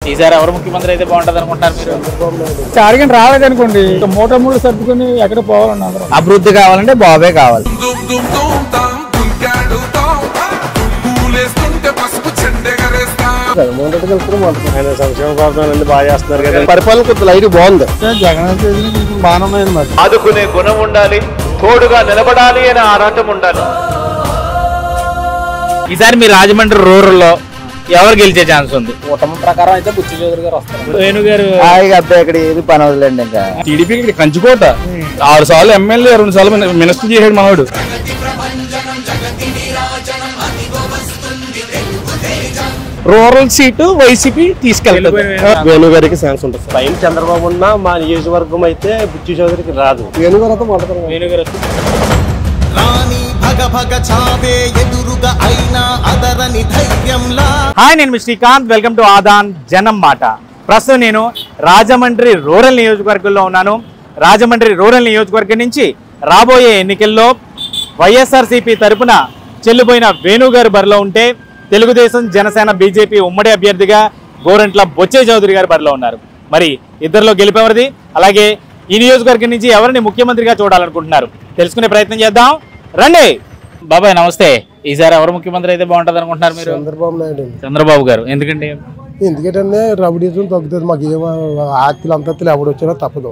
ఈసారి ఎవరు ముఖ్యమంత్రి అయితే బాగుంటది అనుకుంటారు మీరు చారిగని రాలేదనుకోండి ఇక మూట మూడు సర్దుకొని ఎక్కడ పోవాలన్న అందరం అభివృద్ధి కావాలంటే బాబే కావాలి దుమ్ దుమ్ దుమ్ తాం దుంకాడు తాం దుమ్ములేస్తుంటే పసుపు చెండెగరేస్తాం ఆయన సంక్షేమ పథకాలు బాగా చేస్తున్నారు కదా పరిపాలన కొద్ది లైట్ బాగుంది జగన్ అయితే కొంచెం బాగానే ఉన్నది మరి ఆదుకునే గుణం ఉండాలి తోడుగా నిలబడాలి అనే ఆరాటం ఉండాలి ఈసారి మీ రాజమండ్రి రూరల్ లో ఎవరు గెలిచే ఛాన్స్ ఉంది కుటుంబ ప్రకారం అయితే బుచ్చి చౌదరి గారు వస్తారు వేణు గారు అబ్బాయి ఇక్కడ ఏది పని వదిలేండి ఇంకా టీడీపీ ఇక్కడ కంచుకోట ఆరు సార్లు ఎమ్మెల్యే రెండు సార్లు మిని- మినిస్టర్ చేసాడు మనవాడు రూరల్ సీటు వైసీపీ తీసుకెళ్తారు వేణు గారికి ఛాన్స్ ఉంటుంది పైన చంద్రబాబు ఉన్నా మా నియోజకవర్గం అయితే బుచ్చి చౌదరికి రాదు వేణు గారు అయితే వేణు గారు రాణి భగ భగ చావే ఎదురుగా అయినా అదరని ధైర్యంలా హాయ్ నేను మీ శ్రీకాంత్ వెల్కమ్ టు ఆదాన్ జనం మాట ప్రస్తుతం నేను రాజమండ్రి రూరల్ నియోజకవర్గంలో ఉన్నాను రాజమండ్రి రూరల్ నియోజకవర్గం నుంచి రాబోయే ఎన్నికల్లో వైఎస్ఆర్సీపీ తరపున చెల్లిపోయిన వేణు గారు బరిలో ఉంటే తెలుగుదేశం జనసేన బీజేపీ ఉమ్మడి అభ్యర్థిగా గోరంట్ల బొచ్చే చౌదరి గారు బరిలో ఉన్నారు మరి ఇద్దరిలో గెలిపేవరిది అలాగే ఈ నియోజకవర్గం నుంచి ఎవరిని ముఖ్యమంత్రిగా చూడాలనుకుంటున్నారు తెలుసుకునే ప్రయత్నం చేద్దాం రండి బాబాయ్ నమస్తే ఈసారి ఎవరు ముఖ్యమంత్రి అయితే బాగుంటుంది అనుకుంటున్నారు మీరు చంద్రబాబు నాయుడు అండి చంద్రబాబు గారు ఎందుకండి ఎందుకంటే రౌడీజం తగ్గుతుంది మాకు ఏం ఆస్తులు అంతస్తులు ఎవడు వచ్చినా తప్పదు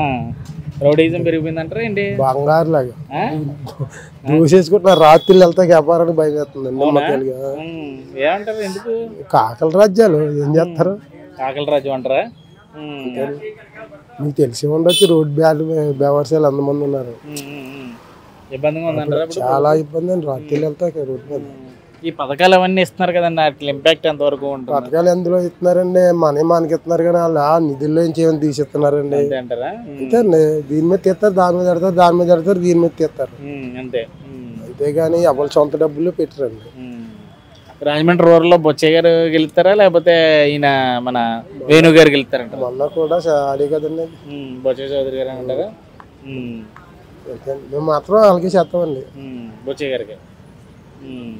రౌడీజం పెరిగిపోయిందంటారా ఏంటి బంగారు లాగా ఆ? దూసేసుకుంటున్నారు రాత్రులు వెళ్తా వ్యాపారానికి భయం వేస్తుందండి నమ్మకాలుగా ఉమ్, ఏమంటారు ఎందుకు కాకల రాజ్యాలు ఏం చేస్తారు కాకల రాజు అంటారా ఉమ్, మీకు తెలిసి ఉండొచ్చు రోడ్ బ్యాడ్ బేవర్సాలు అంతమంది ఉన్నారు ఉమ్, ఉమ్, ఉమ్. ఇబ్బందిగా ఉందంటారా ఇప్పుడు చాలా ఇబ్బంది అండి రాత్రులు వెళ్తా రోడ్ మీద ఈ పథకాలు అవన్నీ ఇస్తున్నారు కదండి వాటి ఇంపాక్ట్ ఎంతవరకు ఉంటుంది పథకాలు ఎందులో ఇస్తున్నారండి మనీ మనకి ఇస్తున్నారు కానీ వాళ్ళు ఆ నిధుల్లో నుంచి ఏమైనా తీసిస్తున్నారండి అంతే అంటారా ఉమ్, అంతే అండి దీని మీద తీస్తారు దాని మీద పెడతారు దాని మీద పెడతారు దీని మీద తీస్తారు ఉమ్, అంతే ఉమ్, అంతేగాని ఎవరి సొంత డబ్బులు పెట్టరండి ఉమ్. రాజమండ్రి రూరల్లో బొచ్చయ్య గారు గెలుస్తారా లేకపోతే ఈయన మన వేణు గారు గెలుస్తారంటారా మొన్న కూడా చాలీ కదండి ఉమ్, బొచ్చయ్య చౌదరి గారు అంటారా ఉమ్. అంతే అండి. మేము మాత్రం వాళ్ళకి చేస్తామండి ఉమ్, బొచ్చయ్య గారికి ఉమ్.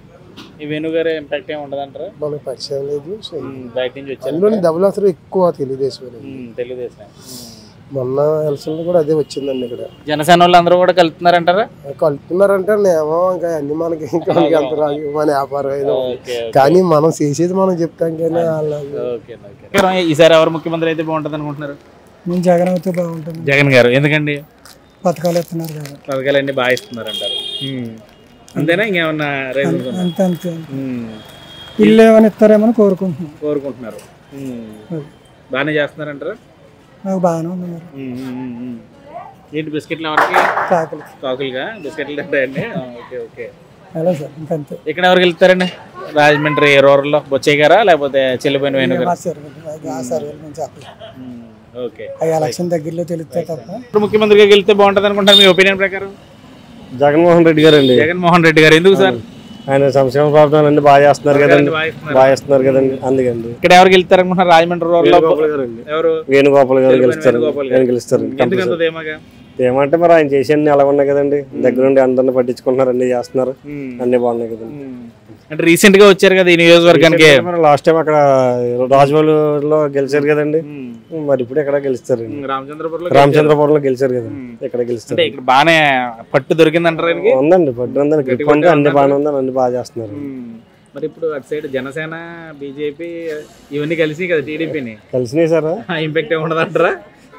ఈ వేణు గారి ఇంపాక్ట్ ఏమి ఉండదంటారా మనకు పరిచయం లేదు సో ఉమ్, బయట నుంచి వచ్చారు అందులోని డబ్బులు అసలు ఎక్కువ తెలుగుదేశం అని. ఉమ్, తెలుగుదేశం ఉమ్. మొన్న ఎలక్షన్లో కూడా అదే వచ్చిందండి ఇక్కడ జనసేన వాళ్ళు అందరూ కూడా కలుపుతున్నారంటారా కలుపుతున్నారంటే ఏమో ఇంకా అన్ని మనకి ఇంకా మనకి ఎంత రాదు మన వ్యాపారం ఏదో ఓకే కానీ మనం చేసేది మనం చెప్తాం కానీ వాళ్ళ ఓకే ఓకే ఈసారి ఎవరు ముఖ్యమంత్రి అయితే బాగుంటుంది అనుకుంటున్నారు నేను జగన్ అయితే బాగుంటుంది జగన్ గారు ఎందుకండి పథకాలు ఇస్తున్నారు కదా పథకాలన్నీ బాగా ఇస్తున్నారు అంటారు అంతేనా ఇంకేమన్నా రీజన్స్ ఉన్నాయా? అంతే అంతే ఉమ్, ఇల్లు ఏమైనా ఇస్తారేమని కోరుకుంటున్నాను కోరుకుంటున్నారు ఉమ్. బాగానే చేస్తున్నారంటారా నాకు బాగానే ఉంది మరి ఉమ్, ఉమ్, ఉమ్, ఉమ్. ఏంటి బిస్కెట్లు ఎవరికి కాకలు కాకులుగా బిస్కెట్లు తింటాయండి ఆ, ఓకే ఓకే అలా సార్ ఇంకంతే ఇక్కడ ఎవరికి వెళ్తారండి రాజమండ్రి రూరల్లో బొచ్చయ్య గారా లేకపోతే చెల్లిపోయిన వేణు గారు ఆ సర్వేలు ఆ సర్వేలు మేము చెప్పలేదు ఓకే ఆ ఎలక్షన్ దగ్గరలో తెలిస్తే తప్ప ఇప్పుడు ముఖ్యమంత్రిగా గెలిస్తే బాగుంటుంది అనుకుంటారు మీ ఒపీనియన్ ప్రకారం జగన్మోహన్ రెడ్డి గారు అండి జగన్మోహన్ రెడ్డి గారు ఎందుకు సార్ ఆయన సంక్షేమ పథకాలు అన్ని బాగా చేస్తున్నారు కదండి బాగా ఇస్తున్నారు. బాగా ఇస్తున్నారు కదండి అందుకండి ఇక్కడ ఎవరు గెలుస్తారు అనుకుంటున్నారు రాజమండ్రి రూరల్లో గారండి ఎవరు వేణుగోపాల్ గారు గెలుస్తారు వేణుగోపాల్ గారు. ఆయన గెలుస్తారు ఎందుకు అంత ధీమాగా ఏమంటే మరి ఆయన చేసేయన్ని ఎలా ఉన్నాయి కదండి దగ్గరుండి అందరిని పట్టించుకుంటున్నారు అన్ని చేస్తున్నారు అన్ని బాగున్నాయి కదండి అంటే రీసెంట్ గా వచ్చారు కదా ఈ నియోజకవర్గానికి మరి లాస్ట్ టైం అక్కడ రాజమౌళిలో గెలిచారు కదండి మరి ఇప్పుడు ఎక్కడ గెలుస్తారు రామచంద్రపురంలో రామచంద్రపురంలో గెలిచారు కదా ఇక్కడ గెలుస్తారు అంటే ఇక్కడ బాగానే పట్టు దొరికిందంటారు ఆయనకి ఉందండి పట్టు ఉందండి గ్రిప్ ఉంది అన్ని బాగానే ఉందని అన్ని బాగా చేస్తున్నారు మరి ఇప్పుడు అటు సైడ్ జనసేన బీజేపీ ఇవన్నీ కలిసి కదా టీడీపీని కలిసినాయి సార్ ఇంపాక్ట్ ఏమి ఉండదంటారా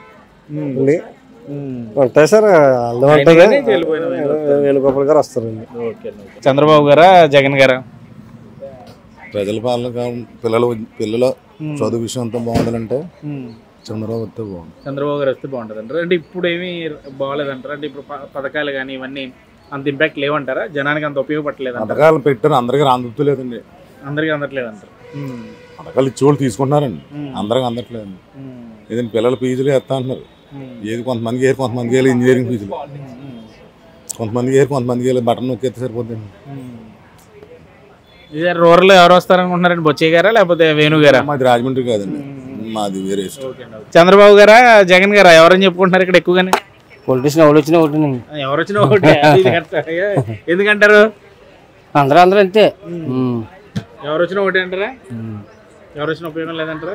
ఉంది ఉంటాయి సార్ వాళ్ళు ఉంటుంది వేణుగోపాల్ గారు వస్తారండి చంద్రబాబు గారా జగన్ గారా ప్రజల పాలన కా- పిల్లలు పిల్లల చదువు విషయం అంతా బాగుండాలంటే చంద్రబాబు వస్తే బాగుంది చంద్రబాబు గారు వస్తే బాగుంటుంది అంటారు అంటే ఇప్పుడు ఏమీ బాగాలేదంటారా అంటే ఇప్పుడు ప- పథకాలు కానీ ఇవన్నీ అంత ఇంపాక్ట్ లేవంటారా జనానికి అంత ఉపయోగపడలేదంటారా పథకాలు పెట్టారు అందరికీ అందుతలేదండి అందరికీ అందట్లేదంటారు ఉమ్. పథకాలు ఇచ్చేవాళ్ళు తీసుకుంటున్నారండి ఉమ్. అందరికి అందట్లేదండి ఉమ్. ఏదైనా పిల్లల ఫీజులు వేస్తా అంటున్నారు ఉమ్. ఏది కొంతమందికి ఏరు కొంతమందికి వేయాలి ఇంజనీరింగ్ ఫీజులు ఉమ్. కొంతమందికి ఏరు కొంతమందికి వేయాలి బటన్ నొక్కేస్తే సరిపోతుంది ఇదే రూరల్ ఎవరు వస్తారనుకుంటున్నారండి బొచ్చయ్య గారా లేకపోతే వేణు గారా మాది రాజమండ్రి కాదండి మాది వేరే స్టేట్. చంద్రబాబు గారా జగన్ గారా ఎవరని చెప్పుకుంటున్నారు ఇక్కడ ఎక్కువగానే పొలిటీషియన్ ఎవరు వచ్చినా ఒకటి ఎవరు వచ్చినా ఒకటే అది ఇది కరెక్ట్. ఎందుకంటారు అందరూ అందరూ అంతే ఉమ్. ఎవరు వచ్చినా ఒకటే అంటారా ఎవరు వచ్చిన ఉపయోగం లేదంటారా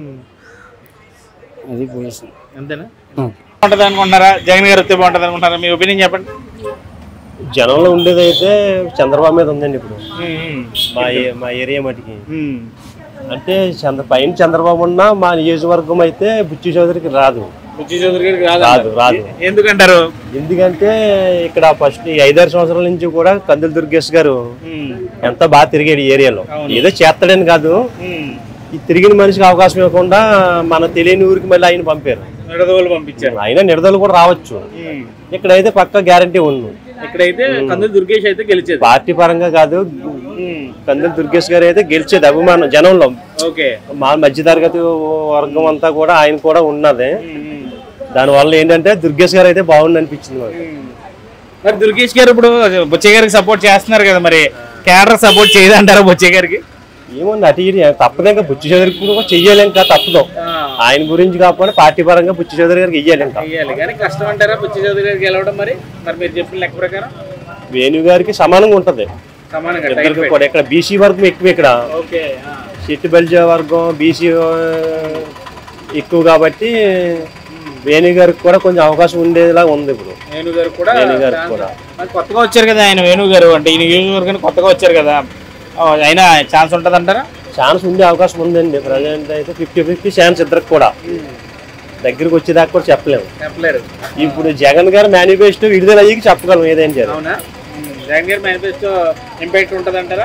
అది పొజిషన్ అంతేనా బాగుంటుంది అనుకుంటున్నారా జగన్ గారు వస్తే బాగుంటుంది అనుకుంటున్నారా మీ ఒపీనియన్ చెప్పండి జనంలో ఉండేది అయితే చంద్రబాబు మీద ఉందండి ఇప్పుడు మా ఏ- మా ఏరియా మటుకి అంటే చంద్ర పైన చంద్రబాబు ఉన్నా మా నియోజకవర్గం అయితే బుచ్చి చౌదరికి రాదు బుచ్చి చౌదరి గారికి రాదు రాదు ఎందుకంటారు ఎందుకంటే ఇక్కడ ఫస్ట్ ఈ ఐదారు సంవత్సరాల నుంచి కూడా కందుల దుర్గేష్ గారు ఎంత బాగా తిరిగాడు ఈ ఏరియాలో ఏదో చేస్తాడని కాదు ఈ తిరిగిన మనిషికి అవకాశం ఇవ్వకుండా మన తెలియని ఊరికి మళ్ళీ ఆయన పంపారు నిడదవోలు పంపించారు ఆయన నిడదలు కూడా రావచ్చు ఇక్కడైతే పక్క గ్యారంటీ ఉంది ఇక్కడైతే కందులు దుర్గేష్ అయితే గెలిచేది పార్టీ పరంగా కాదు కందుల దుర్గేష్ గారు అయితే గెలిచేది అభిమానం జనంలో ఓకే మా మధ్యతరగతి వర్గం అంతా కూడా ఆయన కూడా ఉన్నది దానివల్ల ఏంటంటే దుర్గేష్ గారు అయితే బాగుంది అనిపించింది మాకు మరి దుర్గేష్ గారు ఇప్పుడు బొచ్చయ్య గారికి సపోర్ట్ చేస్తున్నారు కదా మరి క్యాడర్ సపోర్ట్ చేయదంటారా బొచ్చయ్య గారికి ఏముంది అటు ఇటు తప్పదు ఇంకా బుచ్చి చౌదరికి కూడా చెయ్యాలి ఇంకా తప్పదు ఆయన గురించి కాకపోతే పార్టీ పరంగా బుచ్చి చౌదరి గారికి ఇయ్యాలి ఇంకా చెయ్యాలి కానీ కష్టం అంటారా బుచ్చి చౌదరి గారికి గెలవడం మరి మరి మీరు చెప్పిన లెక్క ప్రకారం వేణు గారికి సమానంగా ఉంటది సమానంగా ఇద్దరికి కూడా ఇక్కడ బీసీ వర్గం ఎక్కువ ఇక్కడ ఓకే చెట్టు బలిజ వర్గం బీసీ ఎక్కువ కాబట్టి వేణు గారికి కూడా కొంచెం అవకాశం ఉండేలా ఉంది ఇప్పుడు వేణు గారు కూడా వేణు గారికి ఛాన్స్- కూడా. మరి కొత్తగా వచ్చారు కదా ఆయన వేణు గారు అంటే ఈ నియోజకవర్గానికి కొత్తగా వచ్చారు కదా ఆ, అయినా ఛాన్స్ ఉంటుంది అంటారా ఛాన్స్ ఉండే అవకాశం ఉందండి ప్రజెంట్ అయితే ఫిఫ్టీ ఫిఫ్టీ ఛాన్స్ ఇద్దరికి కూడా దగ్గరికి వచ్చేదాకా కూడా చెప్పలేము చెప్పలేరు ఇప్పుడు జగన్ గారు మేనిఫెస్టో విడుదల అయ్యి చెప్పగలం ఏదైనా సరే అవునా జగన్ గారి మేనిఫెస్టో ఇంపాక్ట్ ఉంటుంది అంటారా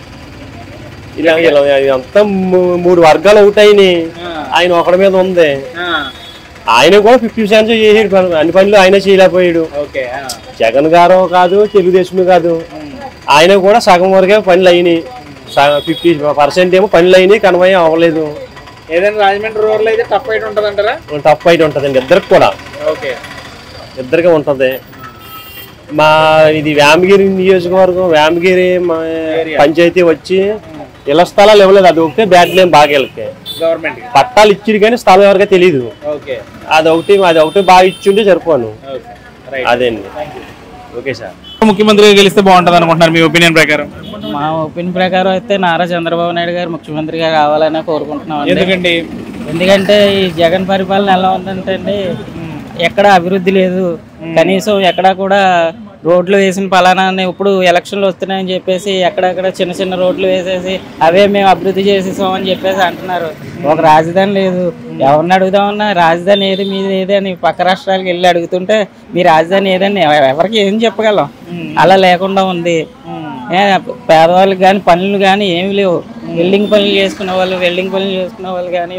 ఇలా ఇలా అంతా మూ- మూడు వర్గాలు అవుతాయని ఆయన ఒకడి మీద ఉంది ఆయన కూడా ఫిఫ్టీ ఛాన్స్ చేసాడు పని- అన్ని పనులు ఆయన చేయలేకపోయాడు ఓకే జగన్ గారు కాదు తెలుగుదేశం కాదు ఆయన కూడా సగం వరకే పనులు అయినాయి ఫిఫ్టీ పర్సెంట్ ఏమో పనులు అయినాయి కనమయ్య అవ్వలేదు ఏదైనా రాజమండ్రి రోడ్లో అయితే టఫ్ అయితే ఉంటుంది అంటారా టఫ్ అయితే ఉంటుందండి ఇద్దరికి కూడా ఓకే ఇద్దరికి ఉంటది మా ఇది వేమగిరి నియోజకవర్గం వేమగిరి మా పంచాయతీ వచ్చి ఇళ్ల స్థలాలు ఇవ్వలేదు అది ఒకటే బ్యాడ్ నేమ్ బాగా వీళ్ళకి గవర్నమెంట్ పట్టాలు ఇచ్చిరు కానీ స్థలం ఎవరికీ తెలియదు ఓకే అది ఒకటి అది ఒకటి బాగా ఇచ్చిండే సరిపోను ఓకే రైట్ అదేండి ఓకే సార్ ముఖ్యమంత్రిగా గెలిస్తే బాగుంటుంది అనుకుంటున్నారు మీ ఒపీనియన్ ప్రకారం మా ఒపీనియన్ ప్రకారం అయితే నారా చంద్రబాబు నాయుడు గారు ముఖ్యమంత్రిగా కావాలని కోరుకుంటున్నాం అండి. ఎందుకండి ఎందుకంటే ఈ జగన్ పరిపాలన ఎలా ఉందంటే అండి ఎక్కడ అభివృద్ధి లేదు కనీసం ఎక్కడా కూడా రోడ్లు వేసిన పలానాన్ని ఇప్పుడు ఎలక్షన్లు వస్తున్నాయని చెప్పేసి ఎక్కడెక్కడ చిన్న చిన్న రోడ్లు వేసేసి అవే మేము అభివృద్ధి చేసేసాం అని చెప్పేసి అంటున్నారు ఒక రాజధాని లేదు ఎవరిని అడుగుదామన్నా రాజధాని ఏది మీది ఏది అని పక్క రాష్ట్రాలకు వెళ్ళి అడుగుతుంటే మీ రాజధాని ఏదని ఎవ- ఎవరికి ఏం చెప్పగలం అలా లేకుండా ఉంది ఏ, పేదవాళ్ళకి కానీ పనులు కానీ ఏమి లేవు వెల్డింగ్ పనులు చేసుకునే వాళ్ళు వెల్డింగ్ పనులు చేసుకునే వాళ్ళు కానీ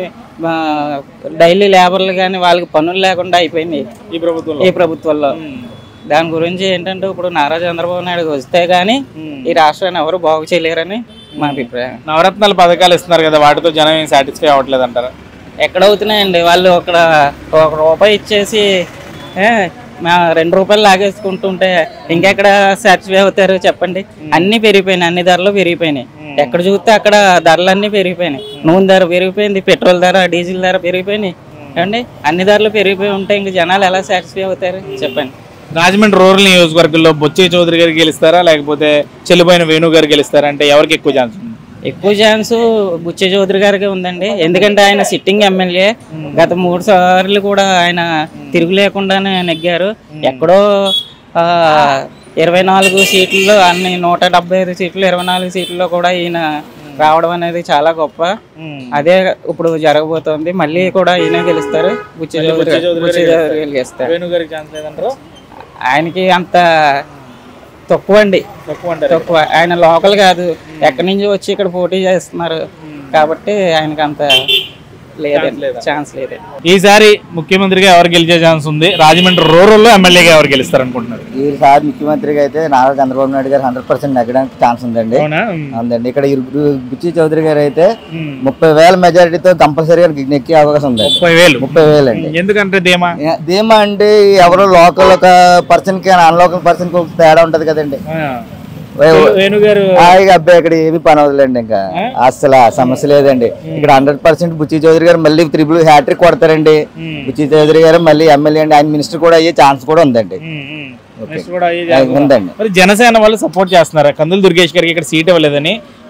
డైలీ లేబర్లు కానీ వాళ్ళకి పనులు లేకుండా అయిపోయినాయి ఈ ప్రభుత్వం ఈ ప్రభుత్వంలో దాని గురించి ఏంటంటే ఇప్పుడు నారా చంద్రబాబు నాయుడు వస్తే గానీ ఈ రాష్ట్రాన్ని ఎవరు బాగు చేయలేరని మా అభిప్రాయం నవరత్నాల పథకాలు ఇస్తున్నారు కదా వాటితో జనం ఏం సాటిస్ఫై అవ్వట్లేదు అంటారా ఎక్కడ అవుతున్నాయండి వాళ్ళు అక్కడ ఒక రూపాయి ఇచ్చేసి ఏ, మా రెండు రూపాయలు లాగేసుకుంటుంటే ఇంకెక్కడ సాటిస్ఫై అవుతారు చెప్పండి అన్ని పెరిగిపోయినాయి అన్ని ధరలు పెరిగిపోయినాయి ఎక్కడ చూస్తే అక్కడ ధరలన్నీ పెరిగిపోయినాయి నూనె ధర పెరిగిపోయింది పెట్రోల్ ధర డీజిల్ ధర పెరిగిపోయినాయి ఏమండి అన్ని ధరలు పెరిగిపోయి ఉంటే ఇంక జనాలు ఎలా సాటిస్ఫై అవుతారు చెప్పండి రాజమండ్రి రూరల్ నియోజకవర్గంలో బొచ్చే చౌదరి గారు గెలుస్తారా లేకపోతే చెల్లిపోయిన వేణు గారు గెలుస్తారా అంటే ఎవరికి ఎక్కువ ఛాన్స్ ఉంది ఎక్కువ ఛాన్స్ బుచ్చే చౌదరి గారికి ఉందండి ఎందుకంటే ఆయన సిట్టింగ్ ఎమ్మెల్యే గత మూడు సార్లు కూడా ఆయన తిరుగు లేకుండానే నెగ్గారు ఎక్కడో ఆ, ఇరవై నాలుగు సీట్లలో అన్ని నూట డెబ్బై ఐదు సీట్లు ఇరవై నాలుగు సీట్లలో కూడా ఈయన రావడం అనేది చాలా గొప్ప అదే ఇప్పుడు జరగబోతోంది మళ్ళీ కూడా ఈయన గెలుస్తారు బుచ్చే చౌదరి బుచ్చే చౌదరి బుచ్చే గారే చౌదరి గారు గెలుస్తారు వేణు గారికి ఛాన్స్ లేదంటారు ఆయనకి అంత తక్కువ అండి తక్కువ అంటారు తక్కువ ఆయన లోకల్ కాదు ఎక్కడి నుంచి వచ్చి ఇక్కడ పోటీ చేస్తున్నారు కాబట్టి ఆయనకి అంత లేదండి ఛాన్స్ లేదండి ఈసారి ముఖ్యమంత్రిగా ఎవరు గెలిచే ఛాన్స్ ఉంది రాజమండ్రి రూరల్లో ఎమ్మెల్యేగా ఎవరు గెలుస్తారు అనుకుంటున్నారు ఈసారి ముఖ్యమంత్రిగా అయితే నారా చంద్రబాబు నాయుడు గారు హండ్రెడ్ పర్సెంట్ నెగ్గడానికి ఛాన్స్ ఉందండి అవునా ఉందండి ఇక్కడ ఇరు- బుచ్చి చౌదరి గారు అయితే ముప్పై వేల మెజారిటీతో కంపల్సరీగా నెక్కే అవకాశం ఉంది ముప్పై వేలు ముప్పై వేలు అండి ఎందుకంటే ధీమా ధీమా అంటే ఎవరో లోకల్ ఒక పర్సన్ కి అన్లోకల్ పర్సన్ కి ఒక తేడా ఉంటది కదండి వేణు గారు హాయిగా అబ్బాయి ఇక్కడ ఏమి పని అవదులేండి ఇంకా అసలు ఆ సమస్య లేదండి ఇక్కడ హండ్రెడ్ పర్సెంట్ బుచ్చి చౌదరి గారు మళ్ళీ త్రిబుల్ హ్యాట్రిక్ కొడతారండి బుచ్చి చౌదరి గారు మళ్ళీ ఎమ్మెల్యే అండి ఆయన మినిస్టర్ కూడా అయ్యే ఛాన్స్ కూడా ఉందండి ఓకే. నెక్స్ట్ కూడా అయ్యే ఆ, ఛాన్స్ ఉందండి మరి జనసేన వాళ్ళు సపోర్ట్ చేస్తున్నారు కందులు దుర్గేష్ గారికి ఇక్కడ సీట్ ఇవ్వలేదని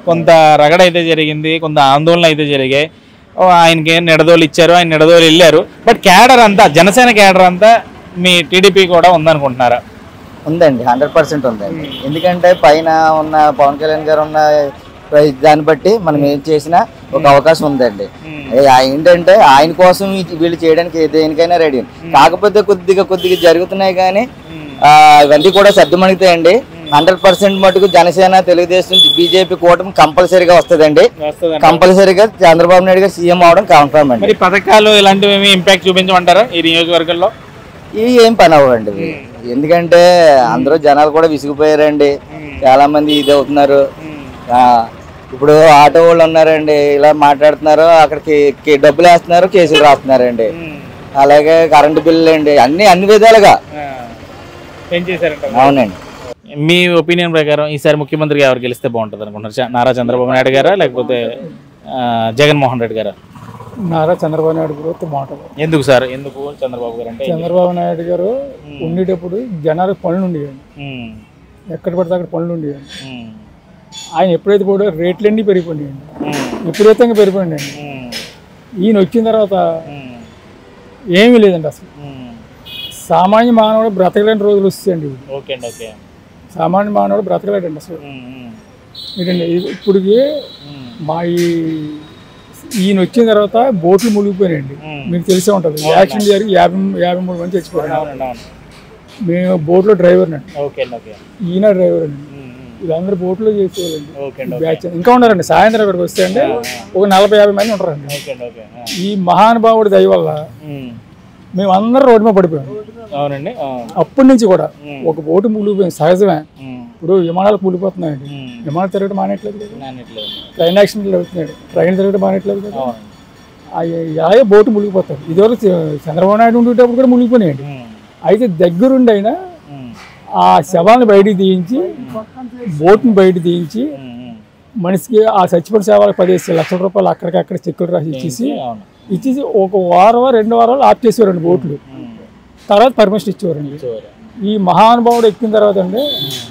కొంత రగడ అయితే జరిగింది కొంత ఆందోళన అయితే జరిగాయి ఓ, ఆయనకి ఏం నిడదోలు ఇచ్చారు ఆయన నిడదోలు వెళ్ళారు బట్ క్యాడర్ అంతా జనసేన క్యాడర్ అంతా మీ టీడీపీ కూడా ఉందనుకుంటున్నారా ఉందండి హండ్రెడ్ పర్సెంట్ ఉందండి ఎందుకంటే పైన ఉన్న పవన్ కళ్యాణ్ గారు ఉన్న ప్రైజ్ దాన్ని బట్టి మనం ఏం చేసినా ఒక అవకాశం ఉందండి ఏ- ఆ ఏంటంటే ఆయన కోసం ఈ- వీళ్ళు చేయడానికి ఏ దేనికైనా రెడీ కాకపోతే కొద్దిగా కొద్దిగా జరుగుతున్నాయి కానీ ఆ, ఇవన్నీ కూడా సర్దుమణితాయండి హండ్రెడ్ పర్సెంట్ మటుకు జనసేన తెలుగుదేశం బీజేపీ కూటమి కంపల్సరీగా వస్తుందండి కంపల్సరీగా చంద్రబాబు నాయుడు గారు సీఎం అవడం కన్ఫర్మ్ అండి మరి పథకాలు ఇలాంటివి ఏమి ఇంపాక్ట్ చూపించమంటారా ఈ నియోజకవర్గంలో ఇవి ఏం పని అవ్వండి ఇవి. ఎందుకంటే అందరూ జనాలు కూడా విసిగిపోయారండి చాలా మంది ఇది అవుతున్నారు ఆ, ఇప్పుడు ఆటో వాళ్ళు ఉన్నారండి ఇలా మాట్లాడుతున్నారు అక్కడికి కే- డబ్బులు వేస్తున్నారు కేసులు రాస్తున్నారండి అలాగే కరెంటు బిల్లు అండి అన్ని అన్ని విధాలుగా ఏం చేశారంట అవునండి మీ ఒపీనియన్ ప్రకారం ఈసారి ముఖ్యమంత్రిగా ఎవరు గెలిస్తే బాగుంటుంది అనుకుంటున్నారు చ- నారా చంద్రబాబు నాయుడు గారా లేకపోతే ఆ, జగన్మోహన్ రెడ్డి గారా నారా చంద్రబాబు నాయుడు గారు మాటలు ఎందుకు సార్ ఎందుకు చంద్రబాబు గారు అంటే చంద్రబాబు నాయుడు గారు ఉండేటప్పుడు జనాలకు పనులు ఉండేవి ఉమ్, ఎక్కడ పడితే అక్కడ పనులు ఉండేవి ఉమ్, ఆయన ఎప్పుడైతే కూడా రేట్లన్నీ పెరిగిపోయాయండి ఉమ్, విపరీతంగా పెరిగిపోయాయండి ఉమ్, ఈయన వచ్చిన తర్వాత ఉమ్, ఏమీ లేదండి అసలు ఉమ్. సామాన్య మానవుడు బ్రతకలేని రోజులు వస్తాయండి ఇవి. ఓకే అండి ఓకే సామాన్య మానవుడు బ్రతకలేడండి అసలు ఉమ్, ఉమ్, ఏంటండి ఇది ఇప్పటికి ఉమ్, మా ఈ ఈయన వచ్చిన తర్వాత బోట్లు మునిగిపోయినాయండి ఉమ్. మీకు తెలిసే ఉంటుంది యాక్సిడెంట్ జరిగి యాభై యాభై మూడు మంది చచ్చిపోయారు అవునండి అవును మేము బోట్లో డ్రైవర్ అండి ఓకే అండి ఓకే ఈయన డ్రైవర్ అండి ఉమ్, ఉమ్, వీళ్ళందరూ బోట్లో చేసేవాళ్ళండి ఓకే అండి ఓకే బ్యాచ్ ఇంకా ఉన్నారండి సాయంత్రం ఇక్కడికి వస్తే అండి ఒక నలభై యాభై మంది ఉంటారండి ఓకే అండి ఓకే ఆ, ఈ మహానుభావుడి దయ వల్ల ఉమ్, మేము అందరం రోడ్డు మీద పడిపోయాం అవునండి ఆ, అప్పటి నుంచి కూడా ఒక బోటు మునిగిపోయింది సహజమే ఉమ్, ఇప్పుడు విమానాలు కూలిపోతున్నాయండి ఉమ్, విమానాలు తిరగడం మానేట్లేదు కదా నానట్లేదు ట్రైన్ యాక్సిడెంట్లు అవుతున్నాడు ట్రైన్ తిరగడం మానేట్లేదు కదా అవునండి అయ్య- అలాగే బోటు మునిగిపోతారు ఇదివరకు చ- చంద్రబాబు నాయుడు ఉండేటప్పుడు కూడా మునిగిపోయినాయండి ఉమ్, అయితే దగ్గరుండి అయినా ఉమ్, ఆ శవాన్ని బయటికి తీయించి బోట్ని బయట తీయించి ఉమ్, ఉమ్. మనిషికి ఆ చచ్చిపోయిన సేవలకు పదిహేను లక్షల రూపాయలు అక్కడికక్కడ చెక్కులు రాసి ఇచ్చేసి అవును ఇచ్చేసి ఒక వారం రెండు వారాలు ఆఫ్ చేసేవారండి బోట్లు ఉమ్, తర్వాత పర్మిషన్ ఇచ్చేవారండి చూడు. ఈ మహానుభావుడు ఎక్కిన తర్వాత అండి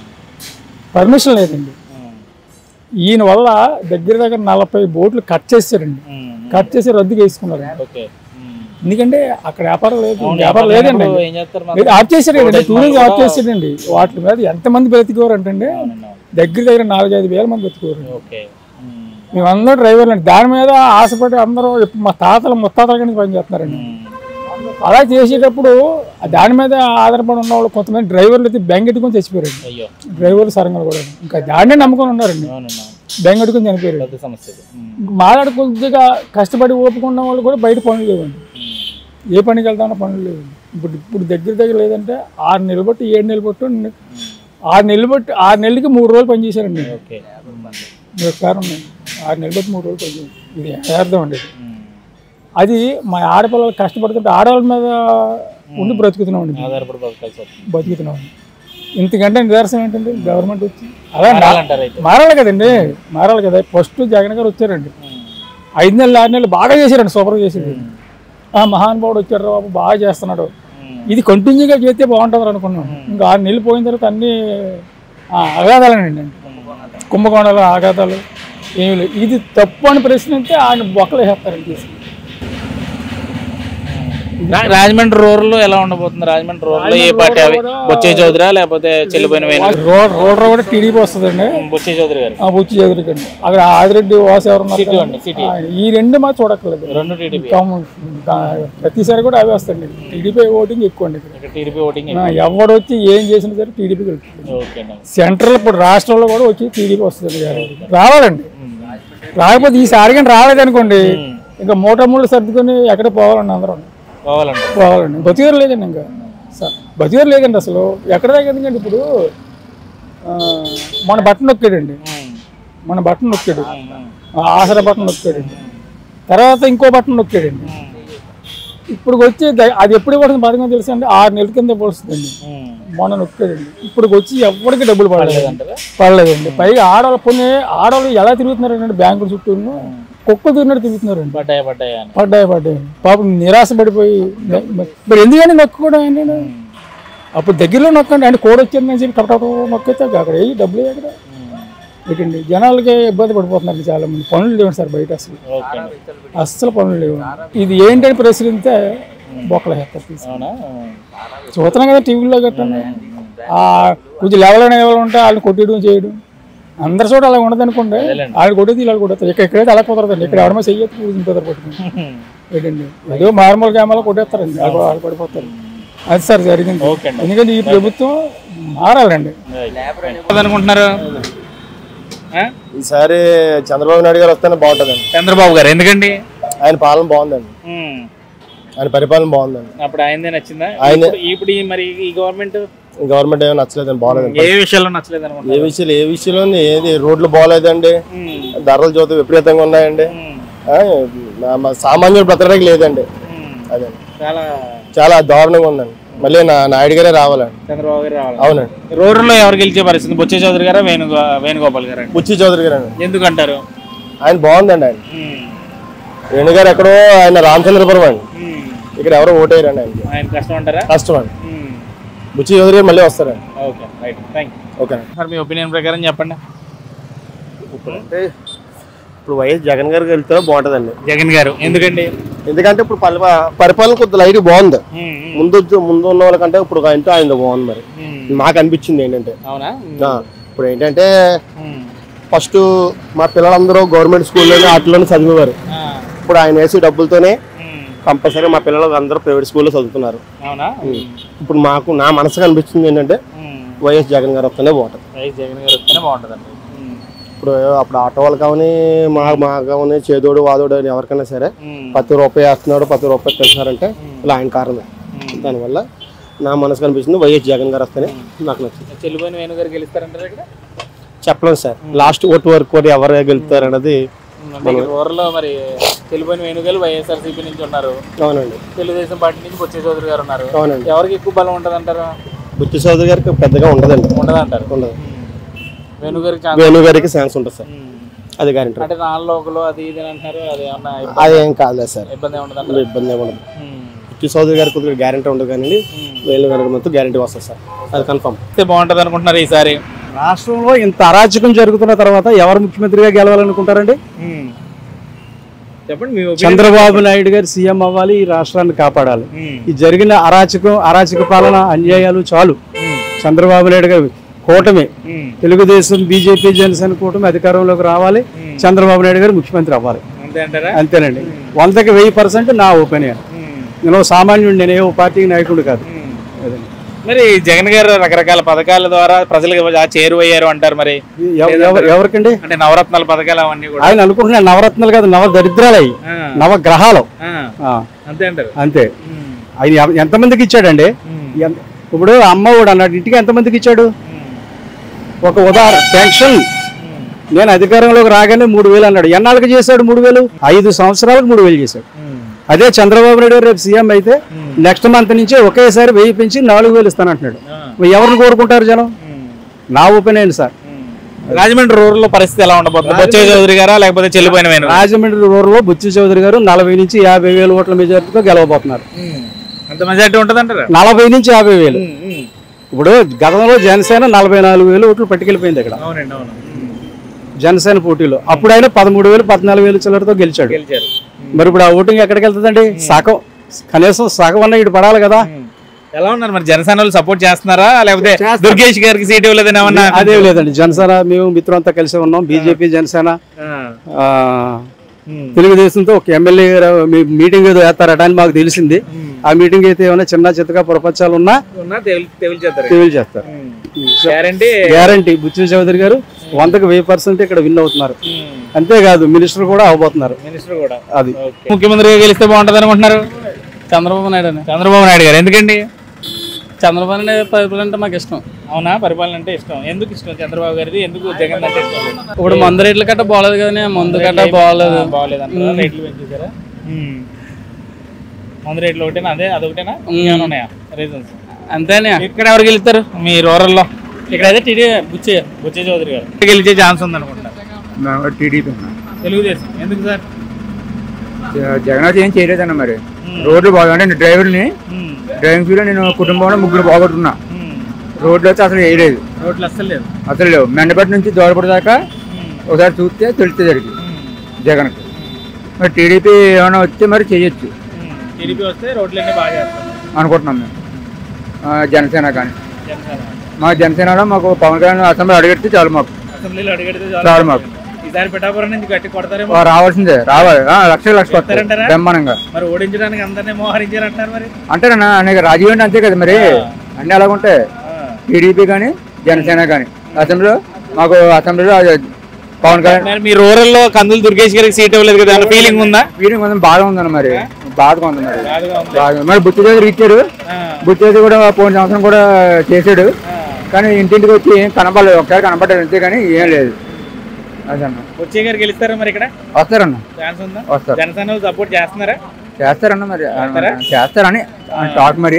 పర్మిషన్ లేదండి ఉమ్, ఈయన వల్ల దగ్గర దగ్గర నలభై బోట్లు కట్ చేశారండి ఉమ్, కట్ చేసి రద్దు చేసుకున్నారు ఓకే ఉమ్. ఎందుకంటే అక్కడ వ్యాపారం లేదు అవును, వ్యాపారం లేదండి ఇప్పుడు ఏం చేస్తారు మరి? లేదు, ఆఫ్ చేశారండి Road టూరిజం ఆఫ్ కూడా- చేశారండి వాటి మీద ఎంతమంది బ్రతికేవారు అంటే అవునండి, అవును. దగ్గర దగ్గర నాలుగైదు వేల మంది బ్రతికేవారు ఓకే ఉమ్, మేమందరం డ్రైవర్లు అండి దాని మీద ఆశపడి అందరూ ఇప్పుడు మా తాతలు ముత్తాతల కింద పనిచేస్తున్నారండి ఉమ్, అలా చేసేటప్పుడు ఆ దాని మీద ఆధారపడి ఉన్న వాళ్ళు కొంతమంది డ్రైవర్లు అయితే బెంగెట్టుకొని చచ్చిపోయారండి అయ్యో డ్రైవర్లు సరంగా కూడా ఇంకా దాన్నే నమ్ముకొని ఉన్నారండి అవునండి అవును. బెంగెట్టుకొని చనిపోయారు పెద్ద సమస్య ఇది. ఉమ్, మాలాడు కొద్దిగా కష్టపడి ఓపుకున్న వాళ్ళు కూడా బయట పనులు లేవండి ఉమ్, ఏ పనికి వెళ్తామో పనులు లేవండి ఇప్పుడు ఇప్పుడు దగ్గర దగ్గర లేదంటే ఆరు నెలలు బట్టి ఏడు నెలలు బట్టి ని- ఆరు నెలలు బట్టి ఆరు నెలలకి మూడు రోజులు పనిచేశారండి ఓకే ఉమ్, ఇది ఒకసారి ఉన్నాయి ఆరు నెలలు బట్టి మూడు రోజులు పనిచేసారు ఇది యథార్థం అండి ఇది. ఉమ్. అది మా ఆడపిల్లలు కష్టపడుతుంటే ఆడవాళ్ళ మీద ఉండి బ్రతుకుతున్నాం అండి ఆధారపడి బతకాల్సి వస్తుంది బతుకుతున్నాం ఇంతకంటే నిదర్శనం ఏంటండి గవర్నమెంట్ వచ్చి అలా మారాలంటారు అయితే. మారాలి కదండి మారాలి కదా ఫస్ట్ జగన్ గారు వచ్చారండి ఐదు నెలలు ఆరు నెలలు బాగా చేశారండి సూపర్ చేశారు ఆ మహానుభావుడు వచ్చాడు బాబు బాగా చేస్తున్నాడు ఇది కంటిన్యూగా చేస్తే బాగుంటుంది అనుకున్నాం ఇంకా ఆరు నెలలు పోయిన తర్వాత అన్ని ఆ, అగాధాలేనండి కుంభకోణాలు ఆఘాతాలు ఏమి లేవు ఇది తప్పు అని ప్రశ్న అంటే ఆయన బొక్కలు వేస్తారండి తీసుకుని రా- రాజమండ్రి రూరల్ ఎలా ఉండబోతుంది రాజమండ్రి రూరల్ ఏ పార్టీ అవి బొచ్చే చౌదరా లేకపోతే చెల్లిపోయిన వేణు రోడ్ రోడ్ కూడా టీడీపీ వస్తుందండి బొచ్చే చౌదరి గారు ఆ బుచ్చి చదువుకండి అక్కడ ఆదిరెడ్డి వాసు ఎవరు ఉన్నారు సిటీ కదా? అండి, సిటీ. ఆ, ఈ రెండు మా చూడక్కర్లేదు రెండు టీడీపీ కాము- దా- ప్రతిసారి కూడా అవే వస్తాయండి టీడీపీ ఓటింగ్ ఎక్కువ అండి ఇక్కడ ఇక్కడ టీడీపీ ఓటింగ్ ఆ, ఎవడు వచ్చి ఏం చేసినా సరే టీడీపీకి వెళ్తుంది ఓకే అండి సెంట్రల్ ఇప్పుడు రాష్ట్రంలో కూడా వచ్చి టీడీపీ వస్తుంది రావాలండి రాకపోతే ఈసారి కానీ రాలేదనుకోండి ఇంకా మూట మూడు సర్దుకొని ఎక్కడ పోవాలండి అందరం కావాలండి పోవాలండి బతిగారు లేదండి ఇంకా స- బతిగారు లేదండి అసలు ఎక్కడ దాకా ఎందుకండి ఇప్పుడు ఆ, మన బట్టన్ నొక్కాడండి మన బట్టన్ నొక్కాడు ఆ ఆసరా బట్టన్ నొక్కాడండి తర్వాత ఇంకో బట్టన్ నొక్కాడండి ఇప్పుడు వచ్చి ద- అది ఎప్పుడు పడుతుంది పథకం తెలుసు అండి ఆరు నెలల కింద పడుతుందండి మొన్న నొక్కాడండి ఇప్పుడు వచ్చి ఎవరికి డబ్బులు పడలేదు పడలేదండి పైగా ఆడవాళ్ళు కొన్ని ఆడవాళ్ళు ఎలా తిరుగుతున్నారండి బ్యాంకుల చుట్టూ కుక్క తిరిగినట్టు తిరుగుతున్నారండి పడ్డాయి పడ్డాయి అని పడ్డాయి పడ్డాయి పాపం నిరాశ పడిపోయి మరి ఎందుకని నొక్కుకోవడం ఏంటండి అప్పుడు దగ్గరలో నొక్కండి అంటే కోడ్ వచ్చిందని చెప్పి టప్ టప్ నొక్కితే అక్కడ ఏ డబ్బులు అక్కడ ఏంటండి జనాలకి ఇబ్బంది పడిపోతున్నారు చాలా మంది పనులు లేవు సార్ బయట అసలు ఓకే అస్సలు పనులు లేవు ఇది ఏంటని ప్రశ్నిస్తే బొక్కలు హెత్తారు తీసి అవునా చూస్తున్నాం కదా టీవీలో గట్టండి ఆ కొంచెం లెవెల్ లెవెల్ ఉంటే వాళ్ళు కొట్టేయడం చేయడం అందరి చోట అలా ఉండదు అనుకోండి వాళ్ళు కొట్టేది వీళ్ళు కొట్టేస్తారు ఇక్కడ ఇక్కడైతే అలా కుదరదండి ఇక్కడ ఎవడమో చెయ్యొచ్చు కూర్చుంటారు పట్టుకుని ఏంటండి ఏదో మారుమూల గ్రామాల్లో కొట్టేస్తారండి వాళ్ళు వాళ్ళు పడిపోతారు అది సార్ జరిగింది ఎందుకంటే ఈ ప్రభుత్వం మారాలండి అనుకుంటున్నారు ఆ? ఈసారి చంద్రబాబు నాయుడు గారు వస్తేనే బాగుంటుందండి చంద్రబాబు గారు ఎందుకండి ఆయన పాలన బాగుందండి ఉమ్. ఆయన పరిపాలన బాగుందండి అప్పుడు ఆయనదే నచ్చిందా ఆయనే. ఇప్పుడు- ఇప్పుడు ఈ మరి ఈ గవర్నమెంట్ గవర్నమెంట్ ఏమీ నచ్చలేదండి బాగలేదండి ఏ విషయాల్లో నచ్చలేదు ఏ అనుకుంటున్నారు విషయాలు ఏ విషయంలో ఏది రోడ్లు బాగలేదండి ధరలు చూస్తే విపరీతంగా ఉన్నాయండి ఆ, మా- మా సామాన్యుడు బ్రతకడానికి లేదండి అదే చాలా చాలా దారుణంగా ఉందండి మళ్ళీ నా నాయుడు గారే రావాలండి చంద్రబాబు గారు రావాలి అవునండి రూరల్లో ఎవరు గెలిచే పరిస్థితి బొచ్చే చౌదరి గారా వేణుగో వేణుగోపాల్ గారు బుచ్చి చౌదరి గారు అండి ఎందుకంటారు ఆయన బాగుందండి ఆయన వేణు గారు ఎక్కడో ఆయన రామచంద్రపురం అండి ఇక్కడ ఎవరో ఓటేయరండి ఆయనకి ఆయన కష్టం అంటారా కష్టం అండి బుచ్చి చౌదరి గారు మళ్ళీ వస్తారండి okay right thank okay sir మీ ఒపీనియన్ ప్రకారం చెప్పండి అంటే ఇప్పుడు వైఎస్ జగన్ గారికి వెళ్తే బాగుంటుందండి జగన్ గారు ఎందుకండి ఎందుకంటే ఇప్పుడు పరి- పరిపాలన కొద్ది లైట్ బాగుంది ముందు ముందు ఉన్న వాళ్ళకంటే ఇప్పుడు ఆయనతో ఆయన బాగుంది మరి నాకు అనిపించింది ఏంటంటే అవునా ఆ, ఇప్పుడు ఏంటంటే ఫస్ట్ మా పిల్లలందరూ గవర్నమెంట్ స్కూల్లోనే వాటిలోనే చదివేవారు ఇప్పుడు ఆయన వేసే డబ్బులతోనే కంపల్సరీ మా పిల్లలు అందరూ ప్రైవేట్ స్కూల్లో చదువుతున్నారు అవునా ఇప్పుడు మాకు నా మనసుకు అనిపించింది ఏంటంటే వైఎస్ జగన్ గారు వస్తేనే బాగుంటుంది వైఎస్ జగన్ గారు వస్తేనే బాగుంటుందండి ఇప్పుడు అప్పుడు ఆటో వాళ్ళు కావని మా మా కావని చేదోడు వాదోడు అని ఎవరికైనా సరే పది రూపాయి వేస్తున్నాడు పది రూపాయలు తెస్తున్నారంటే ఇలా ఆయన కారణం దానివల్ల నా మనసుకు అనిపించింది వైఎస్ జగన్ గారు వస్తేనే నాకు నచ్చింది చెల్లిపోయిన వేణు గారు గెలుస్తారంటారు ఇక్కడ చెప్పలేం సార్ లాస్ట్ ఓటు వరకు కూడా ఎవరు గెలుస్తారు అన్నది అంటే ఇక్కడ రూరల్లో మరి చెల్లిపోయిన వేణుగారు వైఎస్ఆర్సీపీ నుంచి ఉన్నారు అవునండి తెలుగుదేశం పార్టీ నుంచి బొచ్చే చౌదరి గారు ఉన్నారు అవునండి. ఎవరికి ఎక్కువ బలం ఉంటుంది అంటారు బుద్ధి చౌదరి గారికి పెద్దగా ఉండదండి ఉండదు అంటారు ఉండదు వేణు గారికి వేణు గారికి ఛాన్స్ ఉంటుంది సార్ అది గ్యారెంటీ అంటే నాలుగు అది ఇది అని అంటున్నారు అది ఏమన్నా అది ఏం కాదులే సార్ ఇబ్బంది ఏమి ఉండదు అందులో ఇబ్బంది ఏమి ఉండదు బుద్ధి చౌదరి గారికి కొద్దిగా గ్యారెంటీ ఉండదు కానీ వేణు గారికి మొత్తం గ్యారెంటీ వస్తుంది సార్ అది కన్ఫర్మ్ బాగుంటుంది అనుకుంటున్నారు ఈసారి రాష్ట్రంలో ఇంత అరాచకం జరుగుతున్న తర్వాత ఎవరు ముఖ్యమంత్రిగా గెలవాలనుకుంటారండి చెప్పండి మీ opinion. చంద్రబాబు నాయుడు గారు సీఎం అవ్వాలి ఈ రాష్ట్రాన్ని కాపాడాలి ఈ జరిగిన అరాచకం అరాచక పాలన అన్యాయాలు చాలు చంద్రబాబు నాయుడు గారు కూటమి తెలుగుదేశం బీజేపీ జనసేన కూటమి అధికారంలోకి రావాలి చంద్రబాబు నాయుడు గారు ముఖ్యమంత్రి అవ్వాలి అంతే అంటారా అంతేనండి వందకి వెయ్యి పర్సెంట్ నా ఒపీనియన్ నేను ఓ సామాన్యుడు నేను ఏ ఓ పార్టీ నాయకుడు కాదు అదండి. మరి జగన్ గారు రకరకాల పథకాల ద్వారా ప్రజలకు బాగా చేరువయ్యారు అంటారు మరి ఎవ- ఎవ- ఎవరికండి అంటే నవరత్నాల పథకాలు అవన్నీ కూడా ఆయన అనుకుంటున్నాను నవరత్నాలు కాదు నవ దరిద్రాలు అవి ఆ. నవ గ్రహాలు ఆ. ఆ. అంతే అంటారు అంతే ఆయన ఎవ- ఎంతమందికి ఇచ్చాడండి ఎంత- ఇప్పుడు అమ్మఒడు అన్నాడు ఇంటికి ఎంతమందికి ఇచ్చాడు ఒక ఉదాహరణ పెన్షన్ నేను అధికారంలోకి రాగానే మూడు వేలు అన్నాడు ఎన్నాళ్ళకి చేశాడు మూడు వేలు ఐదు సంవత్సరాలకు మూడు వేలు చేశాడు అదే చంద్రబాబు నాయుడు గారు రేపు సీఎం అయితే నెక్స్ట్ మంత్ నుంచి ఒకేసారి వెయ్యి పెంచి నాలుగు వేలు ఇస్తానంటున్నాడు మరి ఎవరిని కోరుకుంటారు జనం నా ఒపీనియన్ సార్ రాజమండ్రి రూరల్ లో పరిస్థితి ఎలా ఉండబోతుంది బొచ్చే చౌదరి గారా లేకపోతే చెల్లిపోయిన వేణు రాజమండ్రి రూరల్లో బుచ్చి చౌదరి గారు నలభై నుంచి యాభై వేల ఓట్ల మెజార్టీతో గెలవబోతున్నారు అంత మెజార్టీ ఉంటుంది అంటారా నలభై నుంచి యాభై వేలు ఇప్పుడు గతంలో జనసేన నలభై నాలుగు వేలు ఓట్లు పట్టుకెళ్ళిపోయింది ఇక్కడ అవునండి అవును జనసేన పోటీలో అప్పుడు ఆయన పదమూడు వేలు పద్నాలుగు వేలు చిల్లరతో గెలిచాడు గెలిచారు మరి ఇప్పుడు ఆ ఓటింగ్ ఎక్కడికి వెళ్తుందండి సగం కనీసం సగం అన్న ఇటు పడాలి కదా ఎలా ఉన్నారు మరి జనసేన వాళ్ళు సపోర్ట్ చేస్తున్నారా లేకపోతే దుర్గేష్ గారికి సీట్ ఇవ్వలేదని ఏమన్నా అదే లేదండి జనసేన మేము మిత్రులంతా కలిసి ఉన్నాం బీజేపీ జనసేన ఆ, తెలుగుదేశంతో ఒక ఎమ్మెల్యే మీటింగ్ ఏదో వేస్తారట అని మాకు తెలిసింది ఆ మీటింగ్ అయితే ఏమైనా చిన్న చిత్తగా ప్రపంచాలు ఉన్నా ఉన్నా తెవిల్ తెవిల్ చేస్తారు తెవిల్ చేస్తారు గ్యారంటీ గ్యారంటీ బుచ్చి చౌదరి గారు వందకు వెయ్యి పర్సెంట్ ఇక్కడ విన్ అవుతున్నారు అంతేకాదు మినిస్టర్ కూడా అవబోతున్నారు మినిస్టర్ కూడా అది ముఖ్యమంత్రిగా గెలిస్తే బాగుంటది అనుకుంటున్నారు చంద్రబాబు నాయుడు అని చంద్రబాబు నాయుడు గారు ఎందుకండి చంద్రబాబు నాయుడు పరిపాలన అంటే మాకు ఇష్టం అవునా పరిపాలన అంటే ఇష్టం ఎందుకు ఇష్టం చంద్రబాబు గారిది ఎందుకు జగన్ అంటే ఇష్టం లేదు? ఇప్పుడు మందు రేట్లు కట్ట బాగలేదు కానీ మందు కట్ట బాగలేదు ఆ, బాగలేదు అంటారా? ఉమ్. రేట్లు పెంచేసారా ఉమ్. మందు రేట్లు ఒకటేనా అదే అదొకటేనా ఉమ్. ఏమైనా ఉన్నాయా రీజన్స్ అంతేనే ఇక్కడ ఎవరు గెలుస్తారు మీ రూరల్లో ఇక్కడ అయితే టీడీ బుచ్చే బుచ్చే చౌదరి గారు గెలిచే ఛాన్స్ ఉంది అనుకుంటున్నారు టీడీపీ తెలుగుదేశం ఎందుకు సార్ జగన్ అయితే ఏం చేయలేదన్న మరి రోడ్లు బాగుంటే నేను డ్రైవర్ని డ్రైవింగ్ ఫీల్డ్ నేను కుటుంబంలో ముగ్గురు బాగొట్టున్నా రోడ్లు అయితే అసలు వేయలేదు రోడ్లు అస్సలు లేదు అసలు లేవు మెండపేట నుంచి దోడపడి దాకా ఒకసారి చూస్తే తెలుస్తుంది జరిగింది జగన్కి మరి టీడీపీ ఏమైనా వస్తే మరి చేయొచ్చు టీడీపీ వస్తే రోడ్లన్నీ బాగా చేస్తారు అనుకుంటున్నాం మేము ఆ, జనసేన కానీ జనసేన మా జనసేనలో మాకు పవన్ కళ్యాణ్ అసెంబ్లీ అడిగితే చాలు మాకు అసెంబ్లీలో అడిగడితే చాలు మాకు ఈసారి పిఠాపురం నుంచి గట్టి కొడతారేమో ఆ, రావాల్సిందే రావాలి ఆ, లక్ష లక్ష కొత్త కొడతారంటారా? బ్రహ్మాండంగా మరి ఓడించడానికి అందరినీ మోహరించారంటారు మరి అంటారన్నా అనేక రాజకీయం అంటే అంతే కదా మరి అన్ని అలాగుంటాయి టీడీపీ కానీ జనసేన కానీ అసెంబ్లీలో మాకు అసెంబ్లీలో అది పవన్ కళ్యాణ్ మరి మీ రూరల్ లో కందులు దుర్గేష్ గారికి సీట్ ఇవ్వలేదు కదా అన్న ఫీలింగ్ ఉందా ఫీలింగ్ ఉంది బాగా ఉందన్న మరి బాధగా ఉంది మరి బాధగా ఉంది. బాగా మరి బుచ్చి దగ్గర ఇచ్చాడు బుచ్చి దగ్గర కూడా పోయిన సంవత్సరం కూడా చేశాడు కానీ ఇంటింటికి వచ్చి ఏం కనపడలేదు ఒకసారి కనపడ్డాడు అంతే కానీ ఏం లేదు అదన్న వచ్చే గారు గెలుస్తారా మరి ఇక్కడ వస్తారన్న ఛాన్స్ ఉందా వస్తారు. జనసేన సపోర్ట్ చేస్తున్నారా చేస్తారన్న మరి చేస్తారా? చేస్తారని టాక్ మరి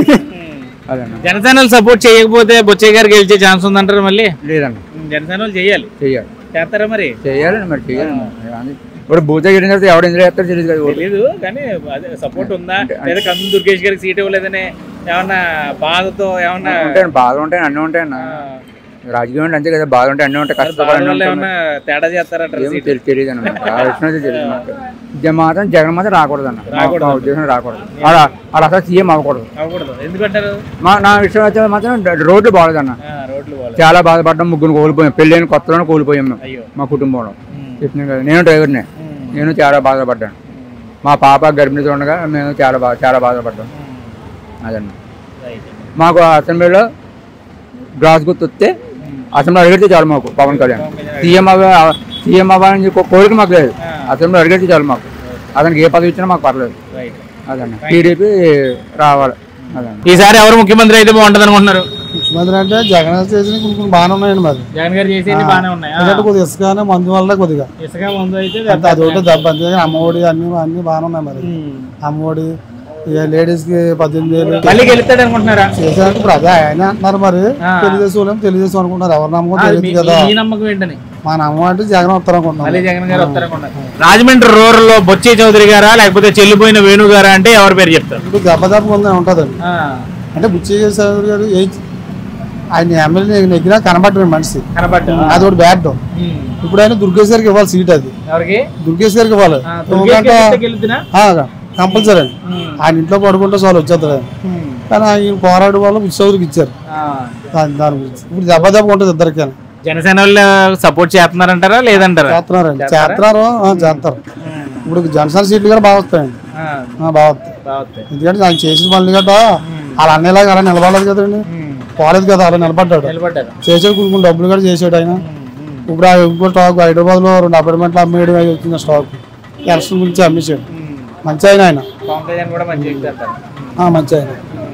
అదన్న జనసేన సపోర్ట్ చేయకపోతే బొచ్చయ్య గారు గెలిచే ఛాన్స్ ఉందంటారు మళ్ళీ లేదన్న జనసేన వాళ్ళు చేయాలి చెయ్యాలి చేస్తారా మరి చెయ్యాలండి మరి చెయ్యాలి మరి. అది- ఇప్పుడు భూత గిరిన తర్వాత ఎవడు ఎందులో చేస్తారో తెలియదు కదా ఓటు. తెలీదు కానీ అదే సపోర్ట్ ఉందా లేదా కందులు దుర్గేష్ గారికి సీట్ ఇవ్వలేదని ఏమన్నా బాధతో ఏమన్నా ఉంటాయండి బాధలు ఉంటాయి అన్నీ ఉంటాయన్న రాజకీయం అంటే అంతే కదా బాధలు ఉంటాయి అన్నీ ఉంటాయి కష్టపడి బాధ అన్నీ వల్ల ఉంటాయి ఏమన్నా తేడా చేస్తారంటారు ఏమో సీట్ తెలి- తెలియదు అన్న ఆ విషయం అయితే తెలియదు నాకు. ఇది మాత్రం జగన్ మాత్రం రాకూడదు అన్న మా- రాకూడదు. మా ఉద్దేశం రాకూడదు అలా అలా అసలు సీఎం అవ్వకూడదు అవ్వకూడదు ఎందుకంటారు మా నా విషయం అయితే మాత్రం డ- రోడ్లు బాగలేదన్న ఆ, రోడ్లు బాగాలేదు. చాలా బాధపడ్డాం ముగ్గురు కోల్పోయాం పెళ్ళైన కొత్తలోనే కోల్పోయాం మేము అయ్యో. మా కుటుంబంలో చెప్పిన కదా నేను డ్రైవర్నే నేను చాలా బాధపడ్డాను మా పాప గర్భిణితో ఉండగా మేము చాలా బాధ చాలా బాధపడ్డాం అదన్న మాకు అసెంబ్లీలో గ్రాస్ గుర్తు వస్తే అసెంబ్లీ అడిగితే చాలు మాకు పవన్ కళ్యాణ్ సీఎం అవ్వ సీఎం అవ్వాలని చెప్పి కోరిక మాకు లేదు అసెంబ్లీ అడిగితే చాలు మాకు అతనికి ఏ పదవి ఇచ్చినా మాకు పర్లేదు అదన్న టీడీపీ రావాలి అదన్న ఈసారి ఎవరు ముఖ్యమంత్రి అయితే బాగుంటది అనుకుంటున్నారు ముఖ్యమంత్రి అంటే జగన్ చేసిన కొన్ని కొన్ని బాగానే ఉన్నాయండి మరి జగన్ గారు చేసేది బాగానే ఉన్నాయి ఆ. ఎందుకంటే కొద్దిగా ఇసుక మందు వల్ల కొద్దిగా ఇసుక ముందు అయితే అంతే అది ఒకటి దెబ్బ అంతే అమ్మఒడి అన్ని అన్ని బాగానే ఉన్నాయి మరి అమ్మఒడి ఇక లేడీస్ కి పద్దెనిమిది వేలు మళ్ళీ గెలుస్తాడు అనుకుంటున్నారా చేశారంటే ఇప్పుడు అదే ఆయన అంటున్నారు మరి తెలుగుదేశం వాళ్ళేమో తెలుగుదేశం అనుకుంటున్నారు ఎవరి నమ్మకం ఆ, తెలియదు మీ- కదా మీ నమ్మకం ఏంటని మా నమ్మకం అంటే జగన్ వస్తారు అనుకుంటున్నాం మళ్ళీ జగన్ గారు వస్తారనుకుంటున్నారు రాజమండ్రి రూరల్ లో బొచ్చే చౌదరి గారా లేకపోతే చెల్లిపోయిన వేణు గారా అంటే ఎవరి పేరు చెప్తారు ఇప్పుడు దెబ్బ దెబ్బ ఉందని ఉంటుందండి అంటే బుచ్చి చౌదరి గారు ఏ ఆయన ఎమ్మెల్యే నెగ్గినా కనబడ్డాడు మనిషి కనబడ్డా అది ఒకటి బ్యాడ్ ఇప్పుడు ఆయన దుర్గేష్ గారికి ఇవ్వాలి సీట్ అది ఎవరికి దుర్గేష్ గారికి ఇవ్వాలి దుర్గేష్ ఎందుకంటే గారు గెలుతున్నా కంపల్సరీ అండి ఆయన ఇంట్లో పడుకుంటే చాలు వచ్చేస్తాడు ఆయన. కానీ ఆయన పోరాడు వల్ల బుచ్చి చౌదరికి ఇచ్చారు దాని దాని గురించి ఇప్పుడు దెబ్బ దెబ్బ ఉంటుంది ఇద్దరికి జనసేన వాళ్ళు సపోర్ట్ చేస్తున్నారంటారా లేదంటారా చేస్తున్నారండి చేస్తున్నారు ఆ, చేస్తారు ఇప్పుడు జనసేన సీట్లు కూడా బాగా వస్తాయండి ఆ. ఆ, బాగా వస్తాయి బాగుంది ఎందుకంటే ఆయన చేసిన పనులు గట్రా అలా అన్నేలాగా అలా నిలబడలేదు కదండి పోలేదు కదా అలా నిలబడ్డాడు నిలబడ్డారు చేసాడు కొన్ని కొన్ని డబ్బులు కూడా చేసాడు ఆయన ఇప్పుడు ఆ ఇంకో స్టాక్ హైదరాబాద్ లో రెండు అపార్ట్మెంట్లు అమ్మేయడం అయి వచ్చిన స్టాక్ ఎలక్షన్ గురించి అమ్మేసాడు మంచి ఆయన ఆయన పవన్ కళ్యాణ్ కూడా మంచి వ్యక్తి అంటారు ఆ, మంచి ఆయన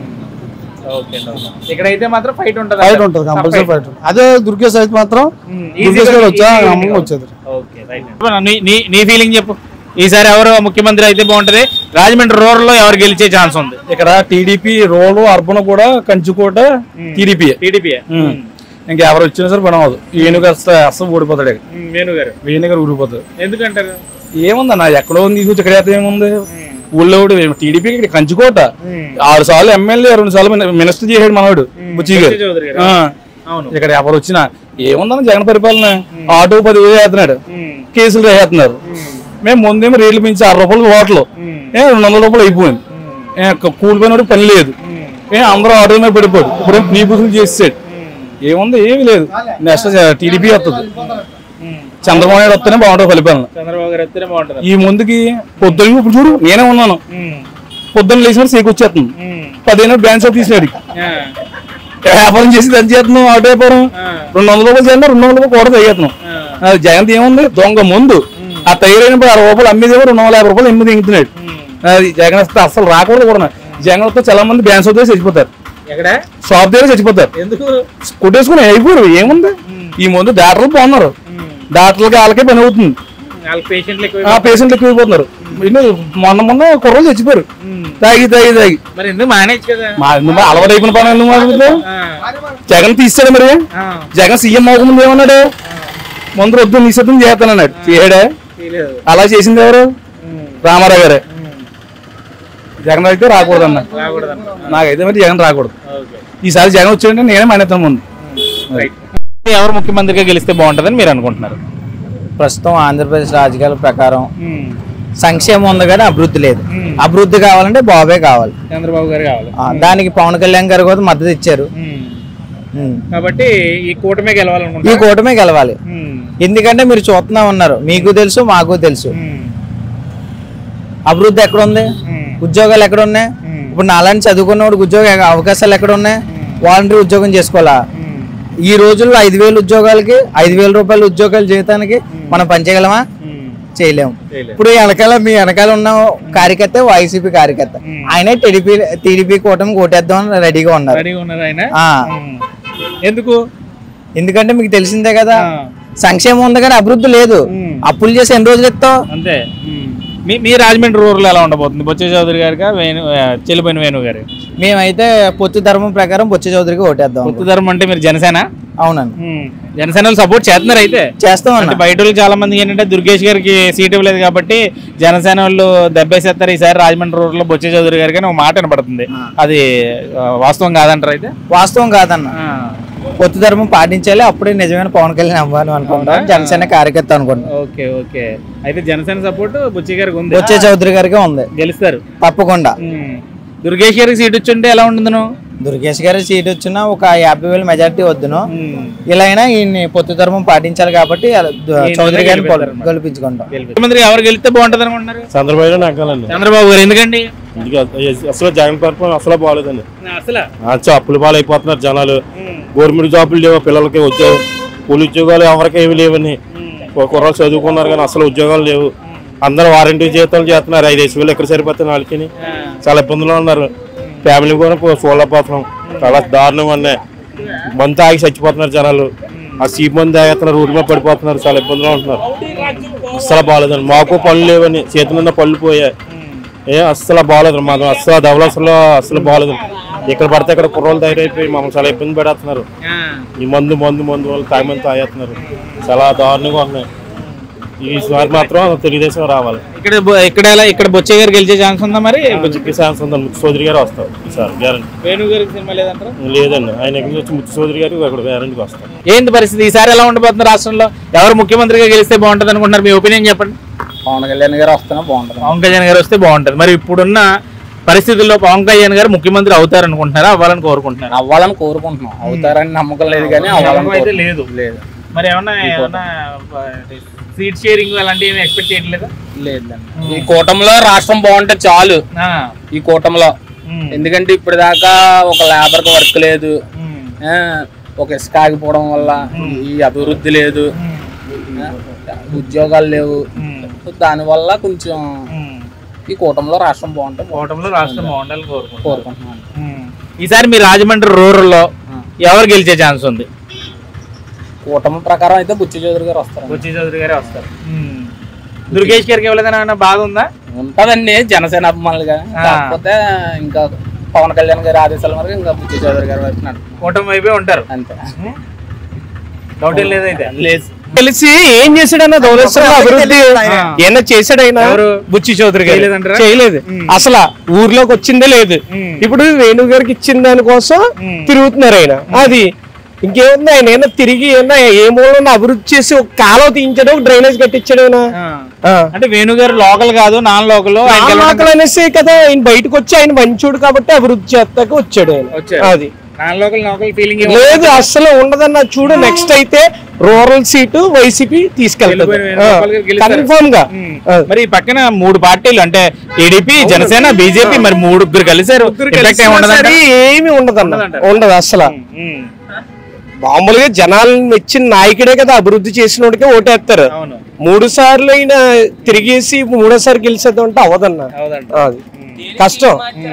ఓకే ఇక్కడైతే మాత్రం ఫైట్ ఉంటుంది ఫైట్ ఉంటుంది కంపల్సరీ ఫైట్ ఉంటుంది అదే దుర్గేష్ అయితే మాత్రం దుర్గేష్ గారు వచ్చా నమ్మకం వచ్చేది ఓకే రైట్ నీ- నీ నీ ఫీలింగ్ చెప్పు ఈసారి ఎవరు ముఖ్యమంత్రి అయితే బాగుంటది రాజమండ్రి రూరల్ లో ఎవరు గెలిచే ఛాన్స్ ఉంది ఇక్కడ టీడీపీ రోలు అర్బన్ కూడా కంచుకోట టీడీపీ టీడీపీ ఇంకా ఎవరు వచ్చినా సరే పని అవ్వదు ఈయనగా అస్సలు ఓడిపోతాడు ఇక. వేణు గారు ఈయన గారు ఊడిపోతాడు ఎందుకంటారు ఏముందన్న ఎక్కడో తీసుకొచ్చి ఇక్కడ అయితే ఏముంది ఊళ్ళో టీడీపీ ఇక్కడ కంచుకోట ఆరు సార్లు ఎమ్మెల్యే రెండు సార్లు మిని- మినిస్టర్ చేసాడు మనవాడు బుచ్చి గారు బుచ్చి చౌదరి గారు. ఆ. అవును. ఇక్కడ ఎవరు వచ్చినా ఏముందన్న జగన్ పరిపాలన ఆటో పది వేలు వేస్తున్నాడు కేసులు వేస్తున్నాడు మేము ముందేమో రేట్లు పెంచి ఆరు రూపాయలు హోటల్ ఏ రెండు వందల రూపాయలు అయిపోయింది ఏ క- కూలిపోయినోడు పని లేదు ఏ అందరూ ఆటో మీద పడిపోడు ఇప్పుడు నీ బుద్ధులు చేసాడు ఏముంది ఏమీ లేదు నెక్స్ట్ టీడీపీ వస్తుంది చంద్రబాబు నాయుడు వస్తేనే బాగుంటుంది పరిపాలన చంద్రబాబు గారు వస్తేనే బాగుంటది ఈ ముందుకి పొద్దున్న ఇప్పుడు చూడు నేనే ఉన్నాను పొద్దున్న లేచిన సేకు వచ్చేస్తుంది పదిహేను బ్యాంక్ షాప్ తీసినాడు వ్యాపారం చేసి దాన్ని చేస్తున్నాం ఆటో వ్యాపారం రెండు వందల రూపాయలు చేయండి రెండు వందల రూపాయలు కూడా తగ్గుతున్నాం అది జగన్ ఏముంది దొంగ ముందు ఆ తయారైనప్పుడు అరవై రూపాయలు అమ్మేదేమో రెండు వందల యాభై రూపాయలు ఎనిమిది ఎంగుతున్నాడు అది జగన్ వస్తే అసలు రాకూడదు కూడా జగన్ వస్తే చాలా మంది బ్యాంక్ షాప్ దగ్గర చచ్చిపోతారు ఎక్కడ షాప్ దగ్గర చచ్చిపోతారు ఎందుకు కొట్టేసుకుని అయిపోయారు ఏముంది ఈ ముందు డాక్టర్లు బాగున్నారు డాక్టర్లకి వాళ్ళకే పని అవుతుంది వాళ్ళకి పేషెంట్లు ఎక్కువ ఆ పేషెంట్లు ఎక్కువైపోతున్నారు ఇన్ని మొన్న మొన్న కుర్రలు చచ్చిపోయారు తాగి తాగి తాగి మరి ఎందుకు మేనేజ్ కదా మా నువ్వు అలవాటు అయిపోయిన పని ఎందుకు మాట్లాడుతున్నావు? జగన్ తీస్తాడు మరి జగన్ సీఎం అవ్వకముందు ఏమన్నాడు ముందు వద్దు నిశ్శబ్దం చేస్తానన్నాడు చేయడా తెలియదు అలా చేసింది ఎవరు రామారావు గారే జగన్ అయితే రాకూడదు అన్న రాకూడదు నాకైతే మరి జగన్ రాకూడదు ఓకే ఈసారి జగన్ వచ్చాడంటే నేనే మానేస్తాను ముందు ఎవరు ముఖ్యమంత్రిగా గెలిస్తే బాగుంటుందని మీరు అనుకుంటున్నారు ప్రస్తుతం ఆంధ్రప్రదేశ్ రాజకీయాల ప్రకారం సంక్షేమం ఉంది కానీ అభివృద్ధి లేదు అభివృద్ధి కావాలంటే బాబే కావాలి చంద్రబాబు గారు కావాలి ఆ, దానికి పవన్ కళ్యాణ్ గారు కూడా మద్దతు ఇచ్చారు ఉమ్. కాబట్టి ఈ కూటమి ఈ గెలవాలనుకుంటున్నారు కూటమే గెలవాలి ఎందుకంటే మీరు చూస్తున్నా ఉన్నారు మీకు తెలుసు మాకు తెలుసు అభివృద్ధి ఎక్కడ ఉంది ఉద్యోగాలు ఎక్కడ ఉన్నాయి ఇప్పుడు నాలాంటి చదువుకున్నవాడికి ఉద్యోగ అవకాశాలు ఎక్కడ ఉన్నాయి వాలంటీర్ ఉద్యోగం చేసుకోవాలా ఈ రోజుల్లో ఐదు వేలు ఉద్యోగాలకి ఐదు వేల రూపాయల ఉద్యోగాల జీతానికి మనం పనిచేయగలమా చేయలేము ఇప్పుడు వెనకాల మీ వెనకాల ఉన్న కార్యకర్త వైసీపీ కార్యకర్త ఆయనే టీడీపీ టీడీపీ కూటమి ఓటేద్దామని రెడీగా ఉన్నారు రెడీగా ఉన్నారు ఆయన ఆ. ఎందుకు ఎందుకంటే మీకు తెలిసిందే కదా సంక్షేమం ఉంది కానీ అభివృద్ధి లేదు అప్పులు చేసి ఎన్ని రోజులు ఇస్తావు అంతే మీ మీ రాజమండ్రి రూరల్ ఎలా ఉండబోతుంది బొచ్చ చౌదరి గారిగా వేణు ఆ, చెల్లిపోయిన వేణు గారు మేమైతే పొత్తు ధర్మం ప్రకారం బొచ్చ చౌదరికి ఓటేద్దాం కొత్త ధర్మం అంటే మీరు జనసేన అవునండి జనసేన వాళ్ళు సపోర్ట్ చేస్తున్నారు అయితే చేస్తాం అంటే బయట వాళ్ళు చాలా మంది ఏంటంటే దుర్గేష్ గారికి సీట్ ఇవ్వలేదు కాబట్టి జనసేన వాళ్ళు దెబ్బేసేస్తారు ఈసారి రాజమండ్రి రోడ్ లో బొచ్చే చౌదరి గారికి అని ఒక మాట వినపడుతుంది అది ఆ, వాస్తవం కాదంటారు అయితే వాస్తవం కాదన్న పొత్తు ధర్మం పాటించాలి అప్పుడే నిజమైన పవన్ కళ్యాణ్ అవ్వాలి అనుకుంటాం జనసేన కార్యకర్త అనుకుంటాం ఓకే ఓకే అయితే జనసేన సపోర్ట్ బుచ్చి గారికి ఉంది బొచ్చే చౌదరి గారికి ఉంది గెలుస్తారు తప్పకుండా దుర్గేష్ గారికి సీట్ వచ్చుంటే ఎలా ఉంటుందను దుర్గేష్ గారి సీట్ వచ్చినా ఒక యాభై వేల మెజార్టీ వద్దును ఇలా అయినా ఈయన్ని పొత్తు ధర్మం పాటించాలి కాబట్టి అలా దు- ఈయన చౌదరి గారిని గెలిపిస్తారు పొల- గెలిపించుకుంటాం ముఖ్యమంత్రి ఎవరు గెలిస్తే బాగుంటుంది అనుకుంటున్నారు చంద్రబాబు నగ్గాలండి చంద్రబాబు గారు ఎందుకండి ఇందుకే అసలు జగన్ పరిపాలన అసలు బాగాలేదండి అసలు అచ్చా అప్పుల పాలు అయిపోతున్నారు జనాలు గవర్నమెంట్ జాబులు లేవు పిల్లలకి ఉద్యోగం కూలి ఉద్యోగాలు ఎవరికి ఏమి లేవని కుర్రాలు చదువుకున్నారు కానీ అసలు ఉద్యోగాలు లేవు అందరూ వారంటీ జీతాలు చేస్తున్నారు ఐదు వేలు ఎక్కడ సరిపోతాయి వాళ్ళకి చాలా ఇబ్బందులు ఉన్నారు ఫ్యామిలీ కూడా చూడలేకపోతున్నాం చాలా దారుణం అన్నాయి మంత్ ఆగి చచ్చిపోతున్నారు జనాలు ఆ సీప్ మంది తాగేస్తున్నారు రోడ్డు మీద పడిపోతున్నారు చాలా ఇబ్బందులు ఉంటున్నారు అస్సలు బాగాలేదండి మాకు పళ్ళు లేవని చేతి మీద పళ్ళు పోయాయి ఏ అస్సలు బాగాలేదు మాకు అస్సలు ధవలసలు అస్సలు బాగాలేదు ఇక్కడ పడితే ఇక్కడ కుర్రోలు తయారైపోయి మమ్మల్ని చాలా ఇబ్బంది పెడేస్తున్నారు ఈ మందు మందు మందు వాళ్ళు తాగమని తాగేస్తున్నారు చాలా దారుణంగా ఉన్నాయి ఈసారి మాత్రం తెలుగుదేశం రావాలి ఇక్కడ బొ- ఇక్కడ ఎలా ఇక్కడ బొచ్చే గారు గెలిచే ఛాన్స్ ఉందా మరి ముత్తి ఛాన్స్ ఉందండి ముత్తు చౌదరి గారు వస్తారు ఈసారి గ్యారంటీ వేణు గారికి సినిమా లేదంటారా లేదండి ఆయన ఎక్కడి నుంచి వచ్చి ముత్తు చౌదరి గారు అక్కడ గ్యారంటీకి వస్తారు ఏంటి పరిస్థితి ఈసారి ఎలా ఉండబోతుంది రాష్ట్రంలో ఎవరు ముఖ్యమంత్రిగా గెలిస్తే బాగుంటుంది అనుకుంటున్నారు మీ ఒపీనియన్ చెప్పండి పవన్ కళ్యాణ్ గారు వస్తున్నా బాగుంటుంది పవన్ కళ్యాణ్ గారు వస్తే బాగుంటుంది మరి ఇప్పుడున్న పరిస్థితుల్లో పవన్ కళ్యాణ్ గారు ముఖ్యమంత్రి అవుతారు అనుకుంటున్నారా అవ్వాలని కోరుకుంటున్నారు అవ్వాలని కోరుకుంటున్నాం అవుతారని నమ్మకం లేదు కానీ అవ్వాలని నమ్మకం అయితే కోరు- లేదు లేదు మరి ఏమన్నా ఏమన్నా సీట్ షేరింగ్ అలాంటివి ఏమి ఎక్స్పెక్ట్ చేయట్లేదా లేదండి ఈ కూటమిలో రాష్ట్రం బాగుంటే చాలు ఈ కూటమిలో ఎందుకంటే ఇప్పుడు దాకా ఒక లేబర్ కి వర్క్ లేదు ఆ, ఒక ఇసుక ఆగిపోవడం వల్ల ఈ అభివృద్ధి లేదు ఆ, ఉద్యోగాలు లేవు సో దానివల్ల కొంచెం ఈ కూటమిలో రాష్ట్రం బాగుంటే కూటమిలో రాష్ట్రం బాగుండాలని కోరుకుంటున్నాను కోరుకుంటున్నాను ఈసారి మీ రాజమండ్రి రూరల్లో ఎవరు గెలిచే ఛాన్స్ ఉంది కూటమి ప్రకారం అయితే బుచ్చి చౌదరి గారు వస్తారు బుచ్చి చౌదరి గారే వస్తారు దుర్గేష్ గారికి ఎవరైనా బాధ ఉందా ఉంటదండి జనసేన అభిమానులుగా ఆ. కాకపోతే ఇంకా పవన్ కళ్యాణ్ గారి ఆదేశాల మేరకు ఇంకా బుచ్చి చౌదరి గారు వైపు నడుపు కూటమి వైపే ఉంటారు అంతే డౌట్ ఏం లేదైతే లేదు తెలిసి ఏం చేశాడన్న ధవళేశ్వరం అభివృద్ధి ఏమన్నా చేశాడైనా ఎవరు? బుచ్చి చౌదరి గారు చేయలేదంటారా? చేయలేదు అసలు ఊర్లోకి వచ్చిందే లేదు ఇప్పుడు వేణు గారికి ఇచ్చిన దానికోసం తిరుగుతున్నారు ఆయన అది ఇంకేముంది ఆయన ఏమన్నా తిరిగి ఏమన్నా ఏ మూలలో అభివృద్ధి చేసి ఒక కాలువ తీయించాడు ఒక డ్రైనేజ్ కట్టించాడు ఆయన ఆ. అంటే వేణుగారు లోకల్ కాదు నాన్ లోకల్ ఆకలి అనేసి కదా ఆయన బయటకు వచ్చి ఆయన మంచోడు కాబట్టి అభివృద్ధి చేస్తాక వచ్చాడు ఆయన అది నాన్ లోకల్ లోకల్ ఫీలింగ్ లేదు అస్సలు ఉండదన్న చూడు నెక్స్ట్ అయితే రూరల్ సీటు వైసీపీ తీసుకెళ్తారు కన్ఫర్మ్ గా మరి ఈ పక్కన మూడు పార్టీలు అంటే టీడీపీ జనసేన బీజేపీ మరి మూడుగురు కలిసారు Impact ఏమి ఉండదంటారా? సరే ఏమి ఉండదన్న ఉండదు అసలు మామూలుగా జనాలను మెచ్చిన నాయకుడే కదా అభివృద్ధి చేసినోడికే ఓటేస్తారు మూడు సార్లు అయినా తిరిగేసి మూడోసారి గెలిచేద్దాం అంటే అవదన్న అది కష్టం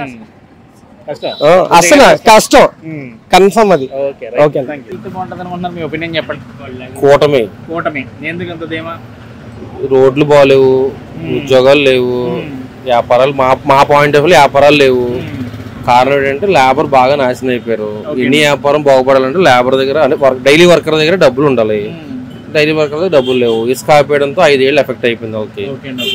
ఆ, అసలు కష్టం కన్ఫర్మ్ అది ఓకే ఓకే బాగుంటుంది అనుకుంటున్నారు మీ ఒపీనియన్ చెప్పండి కూటమి కూటమి ఎందుకు అంత ధీమా రోడ్లు బాగాలేవు ఉద్యోగాలు లేవు వ్యాపారాలు మా మా పాయింట్ ఆఫ్ వ్యాపారాలు లేవు కారణం ఏంటంటే లేబర్ బాగా నాశనం అయిపోయారు ఎన్ని వ్యాపారం బాగుపడాలంటే లేబర్ దగ్గర అంటే వర్క్ డైలీ వర్కర్ దగ్గర డబ్బులు ఉండాలి డైలీ వర్కర్ దగ్గర డబ్బులు లేవు ఇసుక ఆపేయడంతో ఐదేళ్ళు ఎఫెక్ట్ అయిపోయింది ఓకే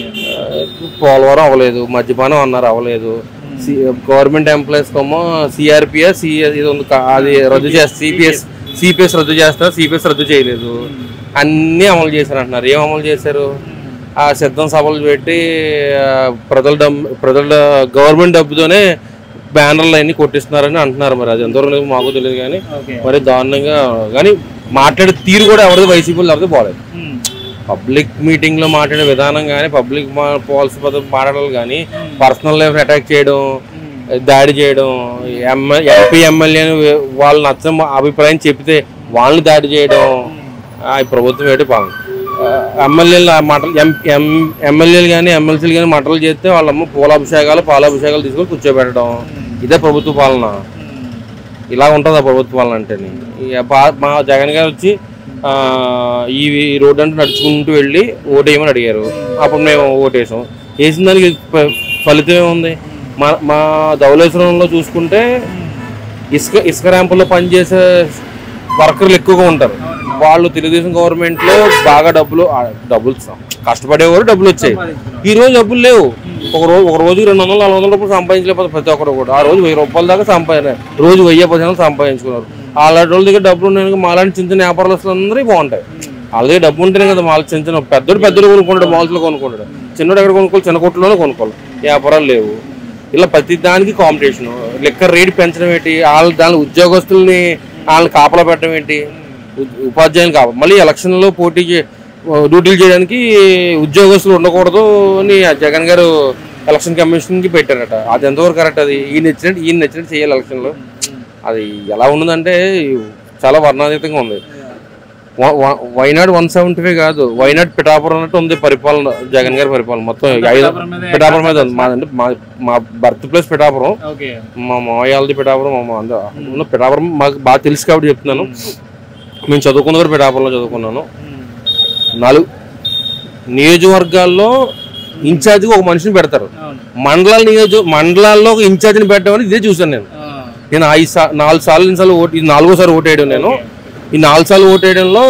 పోలవరం అవ్వలేదు మద్యపానం అన్నారు అవ్వలేదు గవర్నమెంట్ ఎంప్లాయీస్ కమ్మో సిఆర్పిఎస్ ఇది ఉంది కా- అది రద్దు చేసి సిపిఎస్ సిపిఎస్ రద్దు చేస్తారు సిపిఎస్ రద్దు చేయలేదు అన్నీ అమలు చేశారు అంటున్నారు ఏం అమలు చేశారు ఆ సిద్ధం సభలు పెట్టి ఆ, ప్రజల డబ్బు ప్రజల గవర్నమెంట్ డబ్బుతోనే బ్యానర్లు అన్ని కొట్టిస్తున్నారని అంటున్నారు మరి అది ఎంతవరకు నిజమో మాకు తెలియదు కానీ మరి దారుణంగా కానీ మాట్లాడే తీరు కూడా ఎవరిది వైసీపీలో ఎవరిది బాగాలేదు పబ్లిక్ మీటింగ్ లో మాట్లాడే విధానం కానీ పబ్లిక్ పాలసీ పద్ధతి మాట్లాడాలి కానీ పర్సనల్ లైఫ్ అటాక్ చేయడం దాడి చేయడం ఎంపీ ఎమ్మెల్యేని వాళ్ళు నచ్చని అభిప్రాయం చెప్తే వాళ్ళని దాడి చేయడం ఆ, ఈ ప్రభుత్వం ఏంటి పాలన ఎమ్మెల్యేలు మాటలు ఎమ్మెల్యేలు కానీ ఎమ్మెల్సీలు కానీ మంటలు చేస్తే వాళ్ళమ్మ పూలాభిషేకాలు పాలాభిషేకాలు తీసుకొని కూర్చోబెట్టడం ఇదే ప్రభుత్వ పాలన ఇలా ఉంటుంది ఆ ప్రభుత్వ పాలన అంటే మా జగన్ గారు వచ్చి ఆ, ఈ ఈ రోడ్డు అంటే నడుచుకుంటూ వెళ్ళి ఓటేయమని అడిగారు అప్పుడు మేము ఓటేసాం వేసిన దానికి ఫ- ఫలితం ఏముంది మా మా ధవళేశ్వరంలో చూసుకుంటే ఇసుక ఇసుక ర్యాంపుల్లో పనిచేసే వర్కర్లు ఎక్కువగా ఉంటారు వాళ్ళు తెలుగుదేశం గవర్నమెంట్లో బాగా డబ్బులు ఆ, డబ్బులు స- కష్టపడేవారు డబ్బులు వచ్చాయి ఈ రోజు డబ్బులు లేవు ఒక రోజు ఒక రోజు రెండు వందలు నాలుగు వందల రూపాయలు సంపాదించలేకపోతే ప్రతి ఒక్కరు కూడా ఆ రోజు వెయ్యి రూపాయల దాకా సంపాదించారు రోజు వెయ్యి పదిహేను సంపాదించుకున్నారు అలాంటి వాళ్ళ దగ్గర డబ్బులు ఉన్నాయి కనుక మాలాంటి చిన్న చిన్న వ్యాపారస్తులు అందరూ బాగుంటాయి వాళ్ళ దగ్గర డబ్బు ఉంటేనే కదా మాల చిన్న చిన్న పెద్దోడు పెద్దోడు కొనుక్కుంటాడు మాల్స్లో కొనుక్కుంటాడు చిన్నోడు ఎక్కడ కొనుక్కోవాలి చిన్న కొట్టులోనే కొనుక్కోవాలి వ్యాపారాలు లేవు ఇలా ప్రతి దానికి కాంపిటీషన్ లెక్క రేటు పెంచడం ఏంటి వాళ్ళ దాని ఉద్యోగస్తుల్ని వాళ్ళని కాపలా పెట్టడం ఏంటి ఉ- ఉపాధ్యాయులు కావాలి మళ్ళీ ఎలక్షన్లో పోటీ చే డ్యూటీలు చేయడానికి ఉద్యోగస్తులు ఉండకూడదు అని ఆ జగన్ గారు ఎలక్షన్ కమిషన్కి పెట్టారట అది ఎంతవరకు కరెక్ట్ అది ఈయన నచ్చినట్టు ఈయన నచ్చినట్టు చేయాలి ఎలక్షన్లో అది ఎలా ఉన్నదంటే చాలా వర్ణాతీతంగా ఉంది వ- వ- వైనాడ్ వన్ సెవెంటీ ఫైవ్ కాదు వైనాడ్ పిఠాపురం అన్నట్టు ఉంది పరిపాలన జగన్ గారి పరిపాలన మొత్తం ఐదు పిఠాపురం మీద పిఠాపురం మీద ఉంది మాదంటే మా మా బర్త్ ప్లేస్ పిఠాపురం ఓకే మా మావయ్యది పిఠాపురం మా మా అంద- ఉన్న పిఠాపురం మాకు బాగా తెలుసు కాబట్టి చెప్తున్నాను మేము చదువుకున్న కూడా పిఠాపురంలో చదువుకున్నాను నాలుగు నియోజకవర్గాల్లో ఇన్ఛార్జిగా ఒక మనిషిని పెడతారు మండలాల నియోజక మండలాల్లో ఒక ఇన్ఛార్జిని పెట్టడం ఇదే చూసాను నేను నేను ఐదు సా నాలుగు సార్లు ఎన్ని సార్లు ఓటు ఇది నాలుగోసారి ఓటు వేయడం నేను ఈ నాలుగు సార్లు ఓటు వేయడంలో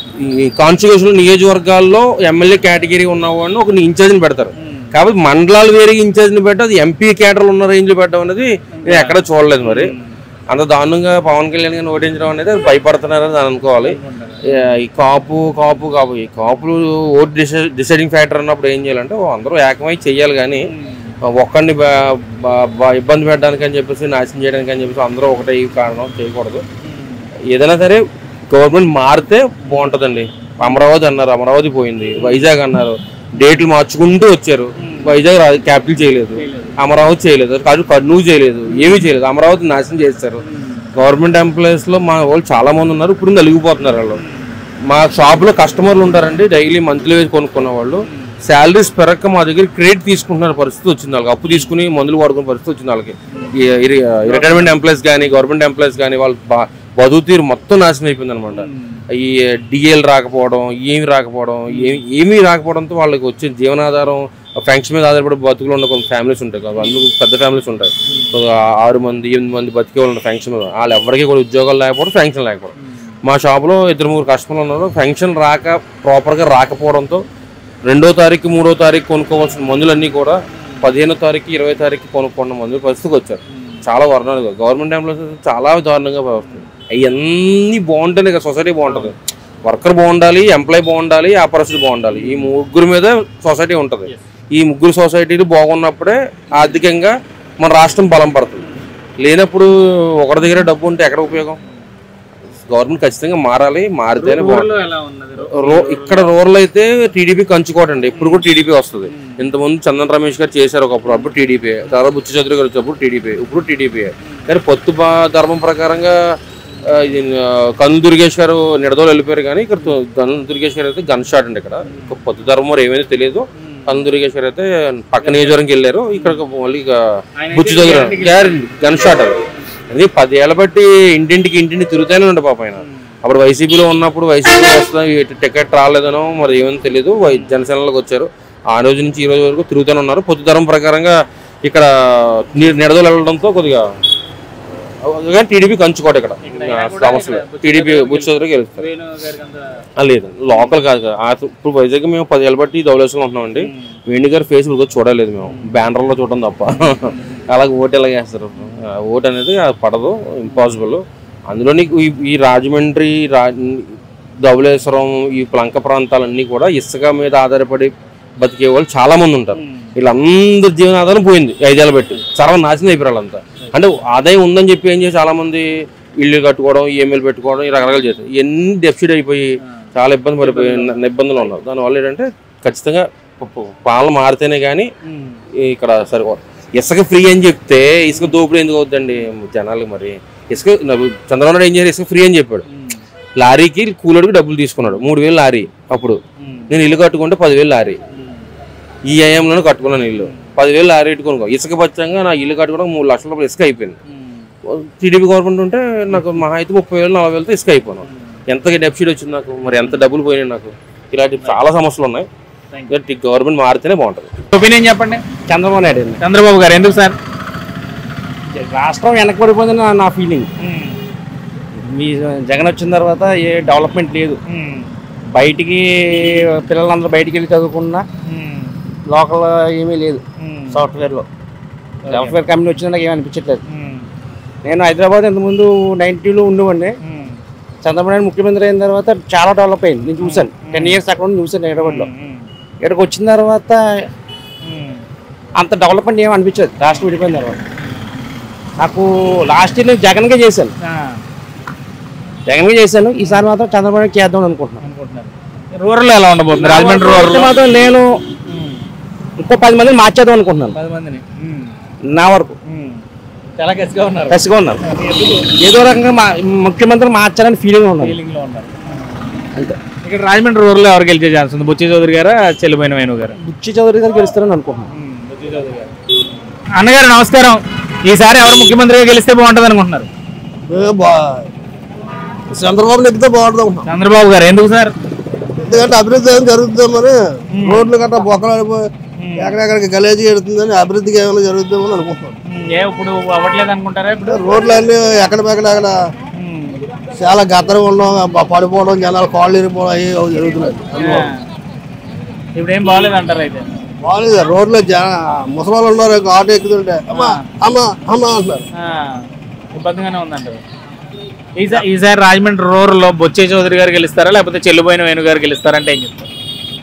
ఈ కాన్స్టిట్యూషన్ నియోజకవర్గాల్లో ఎమ్మెల్యే కేటగిరీ ఉన్నవాడిని ఒక ఇన్ఛార్జిని పెడతారు కాబట్టి మండలాలు వేరే ఇన్ఛార్జిని పెట్టడం అది ఎంపీ కేటర్లు ఉన్న రేంజ్లో పెట్టడం అనేది నేను ఎక్కడ చూడలేదు మరి అంత దారుణంగా పవన్ కళ్యాణ్ గారిని ఓటించడం అనేది అది భయపడుతున్నారని నేను అనుకోవాలి ఏ, ఈ కాపు కాపు కాపు ఈ కాపులు ఓట్ డిసై- డిసైడింగ్ ఫ్యాక్టర్ అన్నప్పుడు ఏం చేయాలంటే ఓ అందరూ ఏకమై చెయ్యాలి కానీ ఒక్కడిని బా- బా- బా- ఇబ్బంది పెట్టడానికి అని చెప్పేసి నాశనం చేయడానికి అని చెప్పేసి అందరూ ఒకటే ఈ కారణం చేయకూడదు ఏదైనా సరే గవర్నమెంట్ మారితే బాగుంటుందండి అమరావతి అన్నారు అమరావతి పోయింది వైజాగ్ అన్నారు డేట్లు మార్చుకుంటూ వచ్చారు వైజాగ్ రా- క్యాపిటల్ చేయలేదు అమరావతి చేయలేదు కాదు కర్నూలు చేయలేదు ఏమీ చేయలేదు అమరావతి నాశనం చేస్తారు గవర్నమెంట్ ఎంప్లాయీస్ లో మా వాళ్ళు చాలా మంది ఉన్నారు ఇప్పుడు నలిగిపోతున్నారు వాళ్ళు మా షాప్ లో కస్టమర్లు ఉంటారండి డైలీ మంత్లీ వేసి కొనుక్కున్న వాళ్ళు శాలరీస్ పెరక్క మా దగ్గర క్రెడిట్ తీసుకుంటున్న పరిస్థితి వచ్చింది వాళ్ళకి అప్పు తీసుకుని మందులు వాడుకునే పరిస్థితి వచ్చింది వాళ్ళకి ఈ రిటైర్మెంట్ ఎంప్లాయీస్ కానీ గవర్నమెంట్ ఎంప్లాయీస్ కానీ వాళ్ళు బా- బతుకు తీరు మొత్తం నాశనం అయిపోయింది అనమాట ఈ డిఎల్ రాకపోవడం ఏమి రాకపోవడం ఏమి ఏమీ రాకపోవడంతో వాళ్ళకి వచ్చే జీవనాధారం ఫ్యాంక్షన్ మీద ఆధారపడి బతుకులు ఉన్న కొన్ని ఫ్యామిలీస్ ఉంటాయి కదా అందుకు పెద్ద ఫ్యామిలీస్ ఉంటాయి ఒక ఆరు మంది ఎనిమిది మంది బతికే వాళ్ళు ఫ్యాంక్షన్ మీద వాళ్ళు ఎవరికి కూడా ఉద్యోగాలు లేకపోవడం ఫ్యాంక్షన్ లేకపోవడం మా షాప్లో ఇద్దరు ముగ్గురు కస్టమర్లు ఉన్నారు ఫంక్షన్ రాక ప్రాపర్గా రాకపోవడంతో రెండో తారీఖు మూడో తారీఖు కొనుక్కోవాల్సిన మందులన్నీ కూడా పదిహేనో తారీఖు ఇరవై తారీఖు కొనుక్కున్న మందులు పరిస్థితికి వచ్చారు చాలా వర్ణాలు గవర్నమెంట్ ఎంప్లాయీస్ చాలా దారుణంగా వ్యవహరిస్తుంది అవన్నీ బాగుంటేనే కదా సొసైటీ బాగుంటుంది వర్కర్ బాగుండాలి ఎంప్లాయ్ బాగుండాలి వ్యాపారస్తులు బాగుండాలి ఈ ముగ్గురు మీద సొసైటీ ఉంటుంది ఈ ముగ్గురు సొసైటీలు బాగున్నప్పుడే ఆర్థికంగా మన రాష్ట్రం బలం పడుతుంది లేనప్పుడు ఒకరి దగ్గర డబ్బు ఉంటే ఎక్కడ ఉపయోగం గవర్నమెంట్ ఖచ్చితంగా మారాలి మారితేనే ఊర్లో బాగుంటుంది ఎలా ఉన్నది రో ఇక్కడ రూరల్ అయితే టీడీపీ కంచుకోటండి ఇప్పుడు కూడా టీడీపీ వస్తుంది ఇంతకుముందు చందన్ రమేష్ గారు చేశారు ఒకప్పుడు అప్పుడు టీడీపీ తర్వాత బుచ్చి చౌదరి గారు వచ్చినప్పుడు టీడీపీ ఇప్పుడు టీడీపీ కానీ పొత్తు బా- ధర్మం ప్రకారంగా ఆ, ఇది ఆ, కందులు దుర్గేష్ గారు నిడదోలు వెళ్ళిపోయారు కానీ ఇక్కడ తో- కందులు దుర్గేష్ గారు అయితే గన్ షాట్ అండి ఇక్కడ ఇంకా పొత్తు ధర్మం మరి ఏమైందో తెలియదు కందులు దుర్గేష్ గారు అయితే పక్క నియోజకవర్గంకి వెళ్ళారు ఇక్కడ మళ్ళీ ఇక బుచ్చి చౌదరి గారు గ్యారెంటీ గన్ షాట్ అది అది పదేళ్ల బట్టి ఇంటింటికి ఇంటింటి తిరుగుతూనే ఉండే పాప ఆయన అప్పుడు వైసీపీలో ఉన్నప్పుడు వైసీపీ వస్తా టికెట్ రాలేదనో మరి ఏమని తెలియదు వై- జనసేనలోకి వచ్చారు ఆ రోజు నుంచి ఈ రోజు వరకు తిరుగుతూనే ఉన్నారు పొత్తు ధరం ప్రకారంగా ఇక్కడ ని- నిడదలు వెళ్ళడంతో కొద్దిగా కానీ టీడీపీ కంచుకోట ఇక్కడ సమస్యలు టీడీపీ బుచ్చి చౌదరి గెలుస్తారు వేణు గారికి అంత ఆ, లేదు లోకల్ కాదు కదా. ఆ ఇప్పుడు వైజాగ్ మేము పదేళ్ళ బట్టి ధవలేసుకుని ఉంటున్నామండి వేణు గారు ఫేస్బుక్ చూడలేదు మేము బ్యానర్లో చూడడం తప్ప అలాగే ఓటు ఎలా వేస్తారు ఆ, ఓటు అనేది అది పడదు ఇంపాసిబుల్ అందులో నీకు ఈ- ఈ రాజమండ్రి రా ధవళేశ్వరం ఈ ప్లంక ప్రాంతాలన్నీ కూడా ఇసుక మీద ఆధారపడి బతికే వాళ్ళు చాలా మంది ఉంటారు వీళ్ళందరి జీవనాధారం పోయింది ఈ ఐదేళ్ళు పెట్టి సర్వనాశనం అయిపోయారు వాళ్ళంతా అంటే ఆదాయం ఉందని చెప్పి ఏం చేసి చాలా మంది ఇల్లు కట్టుకోవడం ఈఎంఐలు పెట్టుకోవడం ఈ రకరకాలు చేస్తారు ఇవన్నీ డెఫిసిట్ అయిపోయి చాలా ఇబ్బంది పడిపోయి న- ఇబ్బందులు ఉన్నారు దానివల్ల ఏంటంటే ఖచ్చితంగా ప- ప- పాలన మారితేనే కానీ ఇక్కడ సరిపో ఇసుక ఫ్రీ అని చెప్తే ఇసుక దోపిడీ ఎందుకు అవుతుందండి జనాలకు మరి ఇసుక చంద్రబాబు నాయుడు ఏం చేశారు ఇసుక ఫ్రీ అని చెప్పాడు లారీకి కూలర్కి డబ్బులు తీసుకున్నాడు మూడు వేలు లారీ అప్పుడు నేను ఇల్లు కట్టుకుంటే పదివేలు లారీ ఈ ఐఎంలోనే కట్టుకున్నాను ఇల్లు పదివేలు లారీ పెట్టుకున్నాను ఇసుక పచ్చంగా నా ఇల్లు కట్టుకోవడం మూడు లక్షల రూపాయలు ఇసుక అయిపోయింది టీడీపీ గవర్నమెంట్ ఉంటే నాకు మహా అయితే ముప్పై వేలు నలభై వేలతో ఇసుక అయిపోయాను ఎంత డెఫిసిట్ వచ్చింది నాకు మరి ఎంత డబ్బులు పోయినాయి నాకు ఇలాంటి చాలా సమస్యలు ఉన్నాయి గవర్నమెంట్ మారితేనే బాగుంటుంది ఒపీనియన్ చెప్పండి చంద్రబాబు నాయుడు అండి. చంద్రబాబు గారు ఎందుకు సార్ రాష్ట్రం వెనకబడిపోయిందని నా- నా ఫీలింగ్ మీ జగన్ వచ్చిన తర్వాత ఏ డెవలప్మెంట్ లేదు బయటికి పిల్లలందరూ బయటికి వెళ్ళి చదువుకున్నా లోకల్ ఏమీ లేదు సాఫ్ట్వేర్లో సాఫ్ట్వేర్ కంపెనీ వచ్చినా నాకు ఏమీ అనిపించట్లేదు నేను హైదరాబాద్ ఇంతకుముందు నైన్టీలో ఉండేవాడిని చంద్రబాబు నాయుడు ముఖ్యమంత్రి అయిన తర్వాత చాలా డెవలప్ అయింది నేను చూశాను టెన్ ఇయర్స్ అక్కడ ఉండి చూశాను హైదరాబాద్లో ఇక్కడికి వచ్చిన తర్వాత అంత డెవలప్మెంట్ ఏమి అనిపించదు రాష్ట్రం విడిపోయిన తర్వాత నాకు లాస్ట్ ఇయర్ నేను జగన్గా చేశాను జగన్గా చేశాను ఈసారి మాత్రం చంద్రబాబు నాయుడు చేద్దాం అనుకుంటున్నాను రూరల్ ఎలా ఉండబోతుంది రాజమండ్రి అయితే రూరల్ మాత్రం నేను ఇంకో పది మందిని మార్చేద్దాం అనుకుంటున్నాను పది మందిని నా వరకు చాలా గట్టిగా ఉన్నారు కసిగా ఉన్నారు ఏదో రకంగా మా ముఖ్యమంత్రి మార్చాలని ఫీలింగ్ ఉన్నారు ఫీలింగ్ లో ఉన్నారు అంతే ఇక్కడ రాజమండ్రి రూరల్ ఎవరు గెలిచే ఛాన్స్ ఉంది బుచ్చి చౌదరి గారా చెల్లిపోయిన వేణు గారు బుచ్చి చౌదరి గారు గెలుస్తారని అనుకుంటున్నాను అన్నగారు నమస్కారం ఈసారి ఎవరు ముఖ్యమంత్రిగా గెలిస్తే బాగుంటది అనుకుంటున్నారు చంద్రబాబు నెక్కితే బాగుంటుంది అనుకుంటున్నాం. చంద్రబాబు గారు ఎందుకు సార్ ఎందుకంటే అభివృద్ధి ఏం జరుగుతుందని రోడ్లు గట్రా బొక్కలాడిపోయి ఎక్కడెక్కడికి గలేజీ ఎడుతుందని అభివృద్ధికి ఏమైనా జరుగుతుందని అనుకుంటున్నాం ఏ ఇప్పుడు అవ్వట్లేదు అనుకుంటారా ఇప్పుడు రోడ్లు అన్ని ఎక్కడ ఎక్కడ అక్కడ చాలా గత్తరం ఉండడం ప- పడిపోవడం జనాలు కాళ్ళు ఇరిపోవడం అవి అవి జరుగుతున్నాయి అందువల్ల. ఇప్పుడు ఏం బాగాలేదు అంటారు అయితే బాగాలేదు రోడ్లో జన ముసలాళ్ళు ఉన్నారు ఇంకా ఆటో ఎక్కుతుంటే అమ్మా అమ్మా అమ్మా అంటున్నారు ఆ, ఇబ్బందిగానే ఉందంటారు ఈసారి ఈసారి రాజమండ్రి రూరల్ లో బొచ్చే చౌదరి గారు గెలుస్తారా లేకపోతే చెల్లిపోయిన వేణు గారు గెలుస్తారంటే ఏం చెప్తారు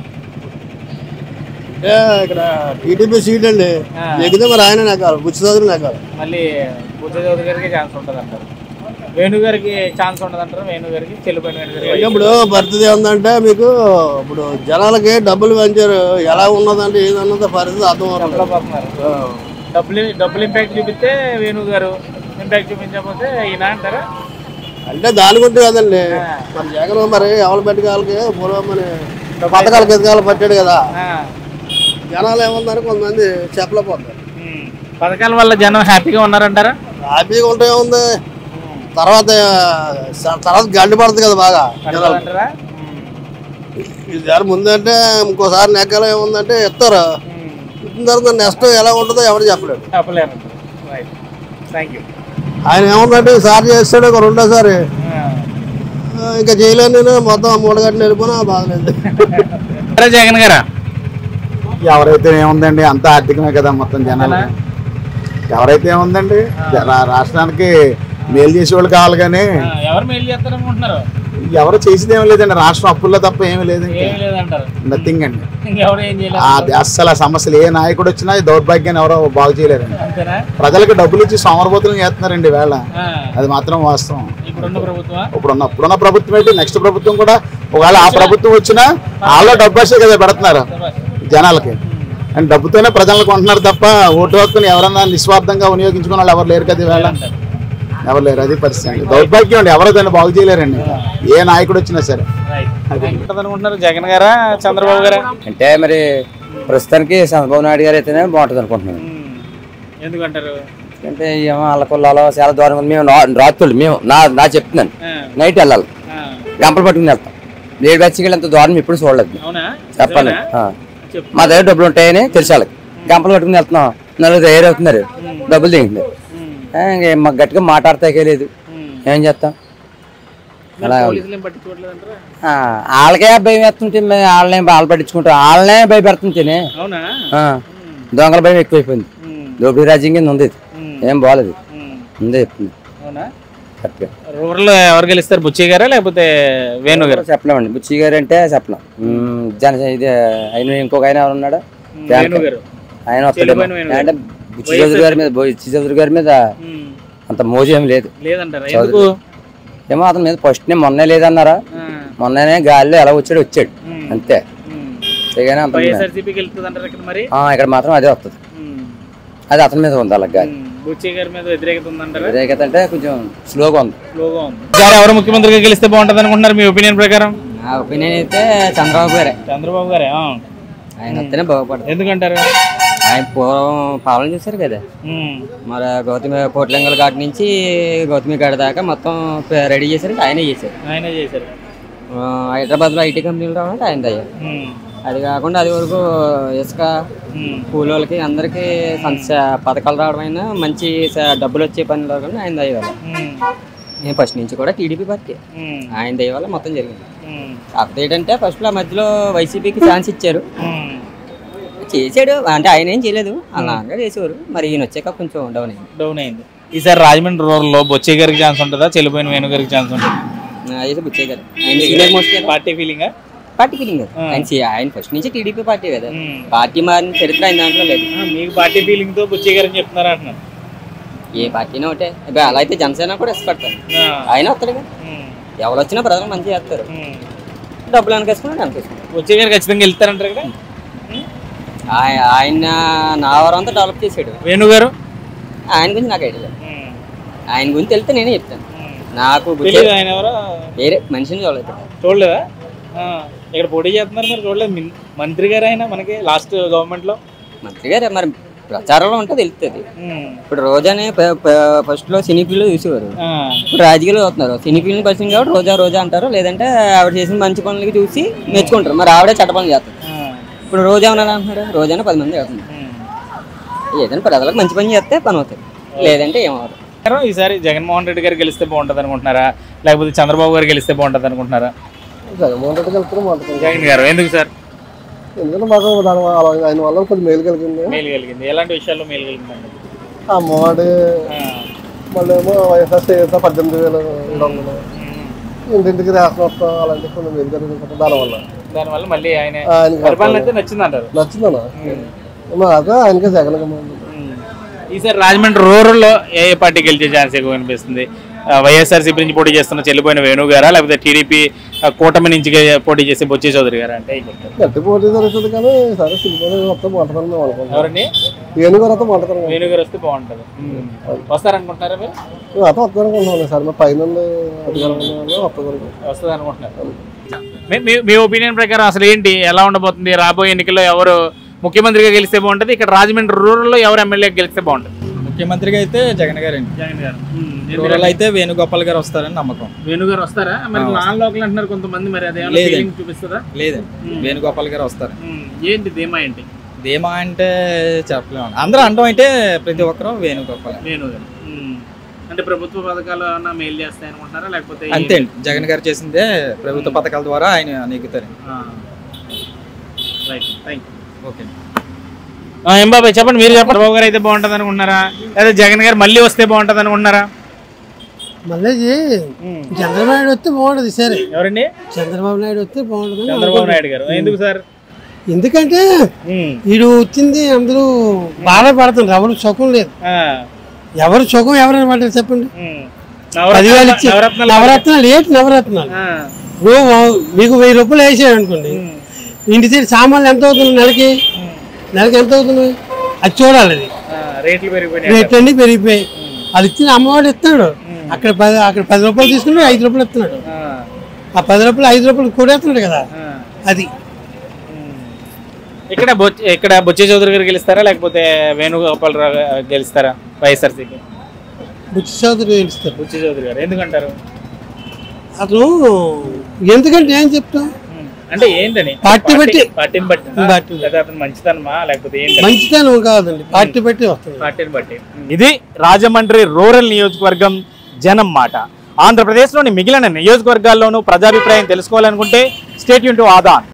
అంటే ఇక్కడ టీడీపీ సీట్ అండి ఎగితే మరి ఆయన నెగ్గాలి బుచ్చి చదువు నెగ్గాలి మళ్ళీ బొచ్చే చౌదరి గారికి ఛాన్స్ ఉంటుంది అంటారు వేణు గారికి ఛాన్స్ ఉండదు అంటారు వేణు గారికి చెల్లిపోయిన వేణు గారికి ఇప్పుడు పరిస్థితి ఏంటంటే మీకు ఇప్పుడు జనాలకి డబ్బులు పెంచారు ఎలా ఉన్నదంటే ఏదన్నది పరిస్థితి అర్థం చెప్పలేకపోతున్నారు. డబ్బులు డబ్బులు ఇంపాక్ట్ చూపిస్తే వేణు గారు ఇంపాక్ట్ చూపించకపోతే ఈయన అంటారా అంటే దాని గురించి కదండి మరి జగన్ మరి ఎవరు పెట్టుకోవాలి పూర్వం మరి పథకాలు కితకాలు పట్టాడు కదా జనాలు ఏమన్నారు కొంతమంది చెప్పలేకపోతారు పథకాల వల్ల జనం హ్యాపీగా ఉన్నారంటారా హ్యాపీగా ఉంటే ఉంది తర్వాత స- తర్వాత గండి పడుతుంది కదా బాగా జనాలు అంటారా ఈసారి ముందంటే ఇంకోసారి నెగ్గాల ఏముందంటే ఇస్తారు ఇచ్చిన తర్వాత నెక్స్ట్ ఎలా ఉంటుందో ఎవరు చెప్పలేడు చెప్పలేరు రైట్ థ్యాంక్ యూ ఆయన ఏముందంటే ఈసారి చేస్తాడు ఒక రెండోసారి ఆ, ఇంకా చేయలేను నేను మొత్తం మూడగట్టిన వెళ్ళిపోయినా బాగలేదు జగన్ గారా ఎవరైతే ఏముందండి అంత ఆర్థికమే కదా మొత్తం జనాలు ఎవరైతే ఏముందండి రా- రాష్ట్రానికి మేలు చేసేవాళ్ళు కావాలి కానీ ఎవరు మెయిల్ చేస్తారనుకుంటున్నారు ఎవరు చేసేది ఏం లేదండి రాష్ట్రం అప్పుల్లో తప్ప ఏమీ లేదు ఏం లేదంటారు నథింగ్ అండి ఇంకెవరు ఏం చేయలేదు అది అస్సలు ఆ సమస్యలు ఏ నాయకుడు వచ్చినా ఈ దౌర్భాగ్యాన్ని ఎవరో బాగు చేయలేరండి అంతేనా ప్రజలకు డబ్బులు ఇచ్చి సోమరబోతులు చేస్తున్నారండి వేళ ఆ, అది మాత్రం వాస్తవం ఇప్పుడున్న ప్రభుత్వం ఇప్పుడున్న ఇప్పుడున్న ప్రభుత్వం ఏంటి నెక్స్ట్ ప్రభుత్వం కూడా ఒకవేళ ఆ ప్రభుత్వం వచ్చినా వాళ్ళు డబ్బాసే కదా పెడుతున్నారు జనాలకి అండ్ డబ్బుతోనే ప్రజలను కొంటున్నారు తప్ప ఓటు హక్కుని ఎవరన్నా నిస్వార్థంగా వినియోగించుకున్న వాళ్ళు ఎవరు లేరు కదా ఈవేళ ఎవరు లేరు అది పరిస్థితి దౌర్భాగ్యం అండి ఎవరో దాన్ని బాగు చేయలేరండి ఏ నాయకుడు వచ్చినా సరే అనుకుంటున్నారు జగన్ గారా చంద్రబాబు గారా అంటే మరి ప్రస్తుతానికి చంద్రబాబు నాయుడు గారు అయితేనే బాగుంటుంది అనుకుంటున్నాను ఎందుకంటారు అంటే ఏమో వాళ్ళకొల్లాలో చాలా దూరం ఉంది మేము రా- రాత్రులు మేము నా నా చెప్తున్నాను నైట్ వెళ్ళాలి గంపలు పట్టుకుని వెళ్తాం లేడు బచ్చికి ఎంత దూరం ఎప్పుడు చూడలేదు అవునా చెప్పండి నిజమేనా? ఆ. మా దగ్గర డబ్బులు ఉంటాయని తెలిసి వాళ్ళకి గంపలు పట్టుకుని వెళ్తున్నాం నలుగురు తయారవుతున్నారు డబ్బులు దిగుతున్నారు ఆ, ఇంకేం మాకు గట్టిగా మాట్లాడతాకే లేదు ఏం చేస్తాం అలా ఉంది. పోలీసులు ఏం పట్టించుకోవట్లేదంటారా ఆ, వాళ్ళకే భయం వేస్తుంటే మేము వాళ్ళనే వాళ్ళు పట్టించుకుంటాం వాళ్ళనే భయపెడుతుంటేనే అవునా ఆ, దొంగల భయం ఎక్కువైపోయింది దోపిడీ రాజ్యం కింద ఉంది ఇది. ఏం బాగాలేదు ఉందే చెప్తుంది అవునా రూరల్ ఎవరు గెలుస్తారు బుచ్చయ్య గారా లేకపోతే వేణు గారు చెప్పలేమండి బుచ్చి గారు అంటే చెప్పలేం మ్మ్, జన ఇది ఆయన ఇంకొక ఆయన ఎవరు ఉన్నాడు వేణు గారు. ఆయన వస్తాడేమో చెల్లిపోయిన వేణు గారు. అంటే బుచ్చి చౌదరి గారి మీద బుచ్చి చౌదరి గారి మీద అంత మోజు ఏం లేదు లేదంటారా చౌదరి. ఎందుకు ఏమో అతని మీద ఫస్ట్ నే మొన్నే లేదన్నారా మొన్ననే గాలిలో ఎలా వచ్చాడు వచ్చాడు అంతే అంతేగాని అంత వైఎస్ఆర్సీపీకి వెళ్తుంది అంటారు ఇక్కడ మరి ఆ, ఇక్కడ మాత్రం అదే వస్తుంది అది అతని మీద ఉంది అలా గాలి బుచ్చయ్య గారి మీద వ్యతిరేకత ఉందంటారా వ్యతిరేకత అంటే కొంచెం స్లోగా ఉంది స్లోగా ఉంది ఈసారి ఎవరు ముఖ్యమంత్రిగా గెలిస్తే బాగుంటుంది అనుకుంటున్నారు మీ ఒపీనియన్ ప్రకారం నా ఒపీనియన్ అయితే చంద్రబాబు గారే చంద్రబాబు గారే ఆ. ఆయన వస్తేనే బాగుపడదు ఎందుకంటారు ఆయన పూర్వం పాలన చేశారు కదా మరి గౌతమి కోట్లంగల్ ఘాట్ నుంచి గౌతమి ఘాట్ దాకా మొత్తం ప- రెడీ చేశారు ఆయనే చేశారు ఆయనే చేశారు ఆ, హైదరాబాద్లో ఐటీ కంపెనీలు రావాలంటే ఆయన దయ్య అది కాకుండా అది వరకు ఇసుక కూలోళ్ళకి అందరికీ సంస్థ పథకాలు రావడం అయినా మంచి స- డబ్బులు వచ్చే పనులు కానీ ఆయన దయ వల్ల నేను ఫస్ట్ నుంచి కూడా టీడీపీ పార్టీ ఆయన దయ వల్ల మొత్తం జరిగింది కాకపోతే ఏంటంటే ఫస్ట్ లో మధ్యలో వైసీపీకి ఛాన్స్ ఇచ్చారు చేసాడు అంటే ఆయన ఏం చేయలేదు అలాగా చేసేవారు మరి ఈయన వచ్చాక కొంచెం డౌన్ అయింది డౌన్ అయింది ఈసారి రాజమండ్రి రూరల్ లో బొచ్చయ్య గారికి ఛాన్స్ ఉంటుందా చెల్లిపోయిన వేణు గారికి ఛాన్స్ ఉంటుంది అయితే బుచ్చయ్య గారు ఆయన సీనియర్ మోస్ట్ కదా. పార్టీ ఫీలింగ్ పార్టీ ఫీలింగ్ కదా ఆయన సీ- ఆయన ఫస్ట్ నుంచి టీడీపీ పార్టీ కదా పార్టీ మారిన చరిత్ర ఆయన దాంట్లో లేదు మీకు పార్టీ ఫీలింగ్ తో బుచ్చయ్య గారిని చెప్తున్నారు అంటున్నారు ఏ పార్టీనే ఒకటే ఇప్పుడు అలా అయితే జనసేన కూడా ఇష్టపడతారు ఆయన వస్తాడు కదా ఎవరు వచ్చినా ప్రజలు మంచిగా చేస్తారు డబ్బులు వెనకేసుకున్నాడు వెనకేసుకున్నాడు బుచ్చయ్య గారు ఖచ్చితంగా వెళ్తారంటారు ఇక్కడ ఆయ- ఆయన నా వరం అంతా డెవలప్ చేసాడు వేణు గారు ఆయన గురించి నాకు ఐడియా లేదు ఆయన గురించి తెలిస్తే నేనే చెప్తాను నాకు బుచ్చయ్య- తెలియదు ఆయన ఎవరో వేరే మనిషిని చూడలేదు చూడలేదా ఆ, ఇక్కడ పోటీ చేస్తున్నారు మరి చూడలేదు మిన్- మంత్రి గారు ఆయన మనకి లాస్ట్ గవర్నమెంట్ లో మంత్రి గారు మరి ప్రచారంలో ఉంటే తెలుస్తుంది ఇప్పుడు రోజానే ఫస్ట్ లో సినీ ఫీల్డ్ చూసేవారు ఇప్పుడు రాజకీయాలు అవుతున్నారు సినీ ఫీల్డ్ పరిచయం కాబట్టి రోజా రోజా అంటారు లేదంటే ఆవిడ చేసిన మంచి పనులకి చూసి మెచ్చుకుంటారు మరి ఆవిడే చెడ్డ పనులు చేస్తారు ఇప్పుడు రోజా ఏమన్నా అంటున్నారు రోజానే పది మంది చేస్తున్నారు ఏదైనా ప్రజలకు మంచి పని చేస్తే పని అవుతుంది లేదంటే ఏమవుతుంది గారు, ఈసారి జగన్మోహన్ రెడ్డి గారు గెలిస్తే బాగుంటది అనుకుంటున్నారా లేకపోతే చంద్రబాబు గారు గెలిస్తే బాగుంటది అనుకుంటున్నారా జగన్మోహన్ రెడ్డి వెళ్తే బాగుంటుంది జగన్ గారు ఎందుకు సార్ ఎందుకంటే మాకు దాని వల్ల- ఆయన వల్ల కొంచెం మేలు కలిగింది మేలు కలిగింది ఎలాంటి విషయాల్లో మేలు కలిగిందండి అమ్మవాడి మళ్ళీ ఏమో వైఎస్ఆర్ చేత పద్దెనిమిది వేలు ఏడు వందలు ఇంటింటికి రేషన్ వస్తాం అలాంటి కొంచెం మేలు కలిగింది కదా దానివల్ల దానివల్ల మళ్ళీ ఆయన ఆయనకి పరిపాలన అయితే నచ్చింది అంటారు నచ్చిందన్నా మరి అదే ఆయనకే జగన్ ఈసారి రాజమండ్రి రూరల్ లో ఏ ఏ పార్టీ గెలిచే ఛాన్స్ ఎక్కువ కనిపిస్తుంది వైఎస్ఆర్సీపీ నుంచి పోటీ చేస్తున్న చెల్లిపోయిన వేణు గారా లేకపోతే టీడీపీ కూటమి నుంచి గే- పోటీ చేసే బొచ్చే చౌదరి గారా అంటే ఏం చెప్తారు గట్టి పోటీ జరుగుతుంది కానీ సరే సినిమా వస్తే బాగుంటుందని మేము అనుకుంటాం ఎవరండి ఏనుగు వస్తే బాగుంటుంది వేణు గారు వస్తే బాగుంటది వస్తారనుకుంటున్నారా మీరు అదే వస్తుంది అనుకుంటున్నాం సార్ మరి పైన అధికారంలో వస్తుంది వస్తుంది అనుకుంటున్నారు మీ- మీ- మీ ఒపీనియన్ ప్రకారం అసలు ఏంటి ఎలా ఉండబోతుంది రాబోయే ఎన్నికల్లో ఎవరు ముఖ్యమంత్రిగా గెలిస్తే బాగుంటది ఇక్కడ రాజమండ్రి రూరల్ లో ఎవరు ఎమ్మెల్యే గెలిస్తే బాగుంటది ముఖ్యమంత్రిగా అయితే జగన్ గారండి జగన్ గారు రూరల్ అయితే వేణుగోపాల్ గారు వస్తారని నమ్మకం వేణు గారు వస్తారా మరి ఆ, నాన్ లోకల్ అంటున్నారు కొంతమంది మరి అదేమన్నా లేదండి. ఫీలింగ్ చూపిస్తుందా లేదండి మ్మ్. వేణుగోపాల్ గారు వస్తారు మ్మ్. ఏంటి ధీమా ఏంటి ధీమా అంటే చెప్పలేము అందరూ అంటాం అంటే ప్రతి ఒక్కరు వేణుగోపాల్ వేణు గారు మ్మ్. అంటే ప్రభుత్వ పథకాలు ఏమన్నా మెయిల్ చేస్తాయి అనుకుంటున్నారా లేకపోతే అంతే అండి జగన్ గారు చేసిందే ప్రభుత్వ పథకాల ద్వారా ఆయన నెగ్గుతారు రైట్ థ్యాంక్ ఓకే ఆ, ఏం బాబాయ్ చెప్పండి మీరు చెప్పండి బాబు గారు అయితే బాగుంటది అనుకుంటున్నారా లేదా జగన్ గారు మళ్ళీ వస్తే బాగుంటది అనుకుంటున్నారా మళ్ళీ చంద్రబాబు నాయుడు వస్తే బాగుంటుంది సరే ఎవరండి చంద్రబాబు నాయుడు వస్తే బాగుంటుంది చంద్రబాబు నాయుడు గారు ఎందుకు సార్ ఎందుకంటే వీడు వచ్చింది అందరూ బాధపడుతున్నారు ఎవరు సుఖం లేదు ఎవరు సుఖం ఎవరైనా పడ్డారు చెప్పండి పదివేలు ఇచ్చి నవరత్నాలు నవరత్నాలు ఏంటి నవరత్నాలు ఇప్పుడు మీకు వెయ్యి రూపాయలు వేసాడు అనుకోండి ఇంటి తీరు సామాన్లు ఎంత అవుతుంది నెలకి నెలకి ఎంత అవుతుంది అది చూడాలి అది రేట్లు పెరిగిపోయినాయి రేట్లు అన్ని పెరిగిపోయాయి అది ఇచ్చిన అమ్మవాడు ఇస్తున్నాడు అక్కడ పది అక్కడ పది రూపాయలు తీసుకున్నాడు ఐదు రూపాయలు ఇస్తున్నాడు ఆ పది రూపాయలు ఐదు రూపాయలు కూడేస్తున్నాడు కదా అది ఇక్కడ బొచ్చ ఇక్కడ బొచ్చే చౌదరి గారు గెలుస్తారా లేకపోతే వేణుగోపాలరావు గారు గెలుస్తారా వైఎస్ఆర్సీపీ బుచ్చి చౌదరి గెలుస్తారు బుచ్చి చౌదరి గారు ఎందుకంటారు అతను ఎందుకంటే ఏం చెప్తాం అంటే ఏంటని పార్టీ బట్టి. పార్టీని బట్టి పార్టీ లేదా అతను మంచితనమా లేకపోతే ఏంటి మంచితనం కాదండి పార్టీ బట్టి వస్తుంది పార్టీని బట్టి ఇది రాజమండ్రి రూరల్ నియోజకవర్గం జనం మాట ఆంధ్రప్రదేశ్లోని మిగిలిన నియోజకవర్గాల్లోనూ ప్రజాభిప్రాయం తెలుసుకోవాలనుకుంటే స్టేట్ యూన్ టు ఆదాన్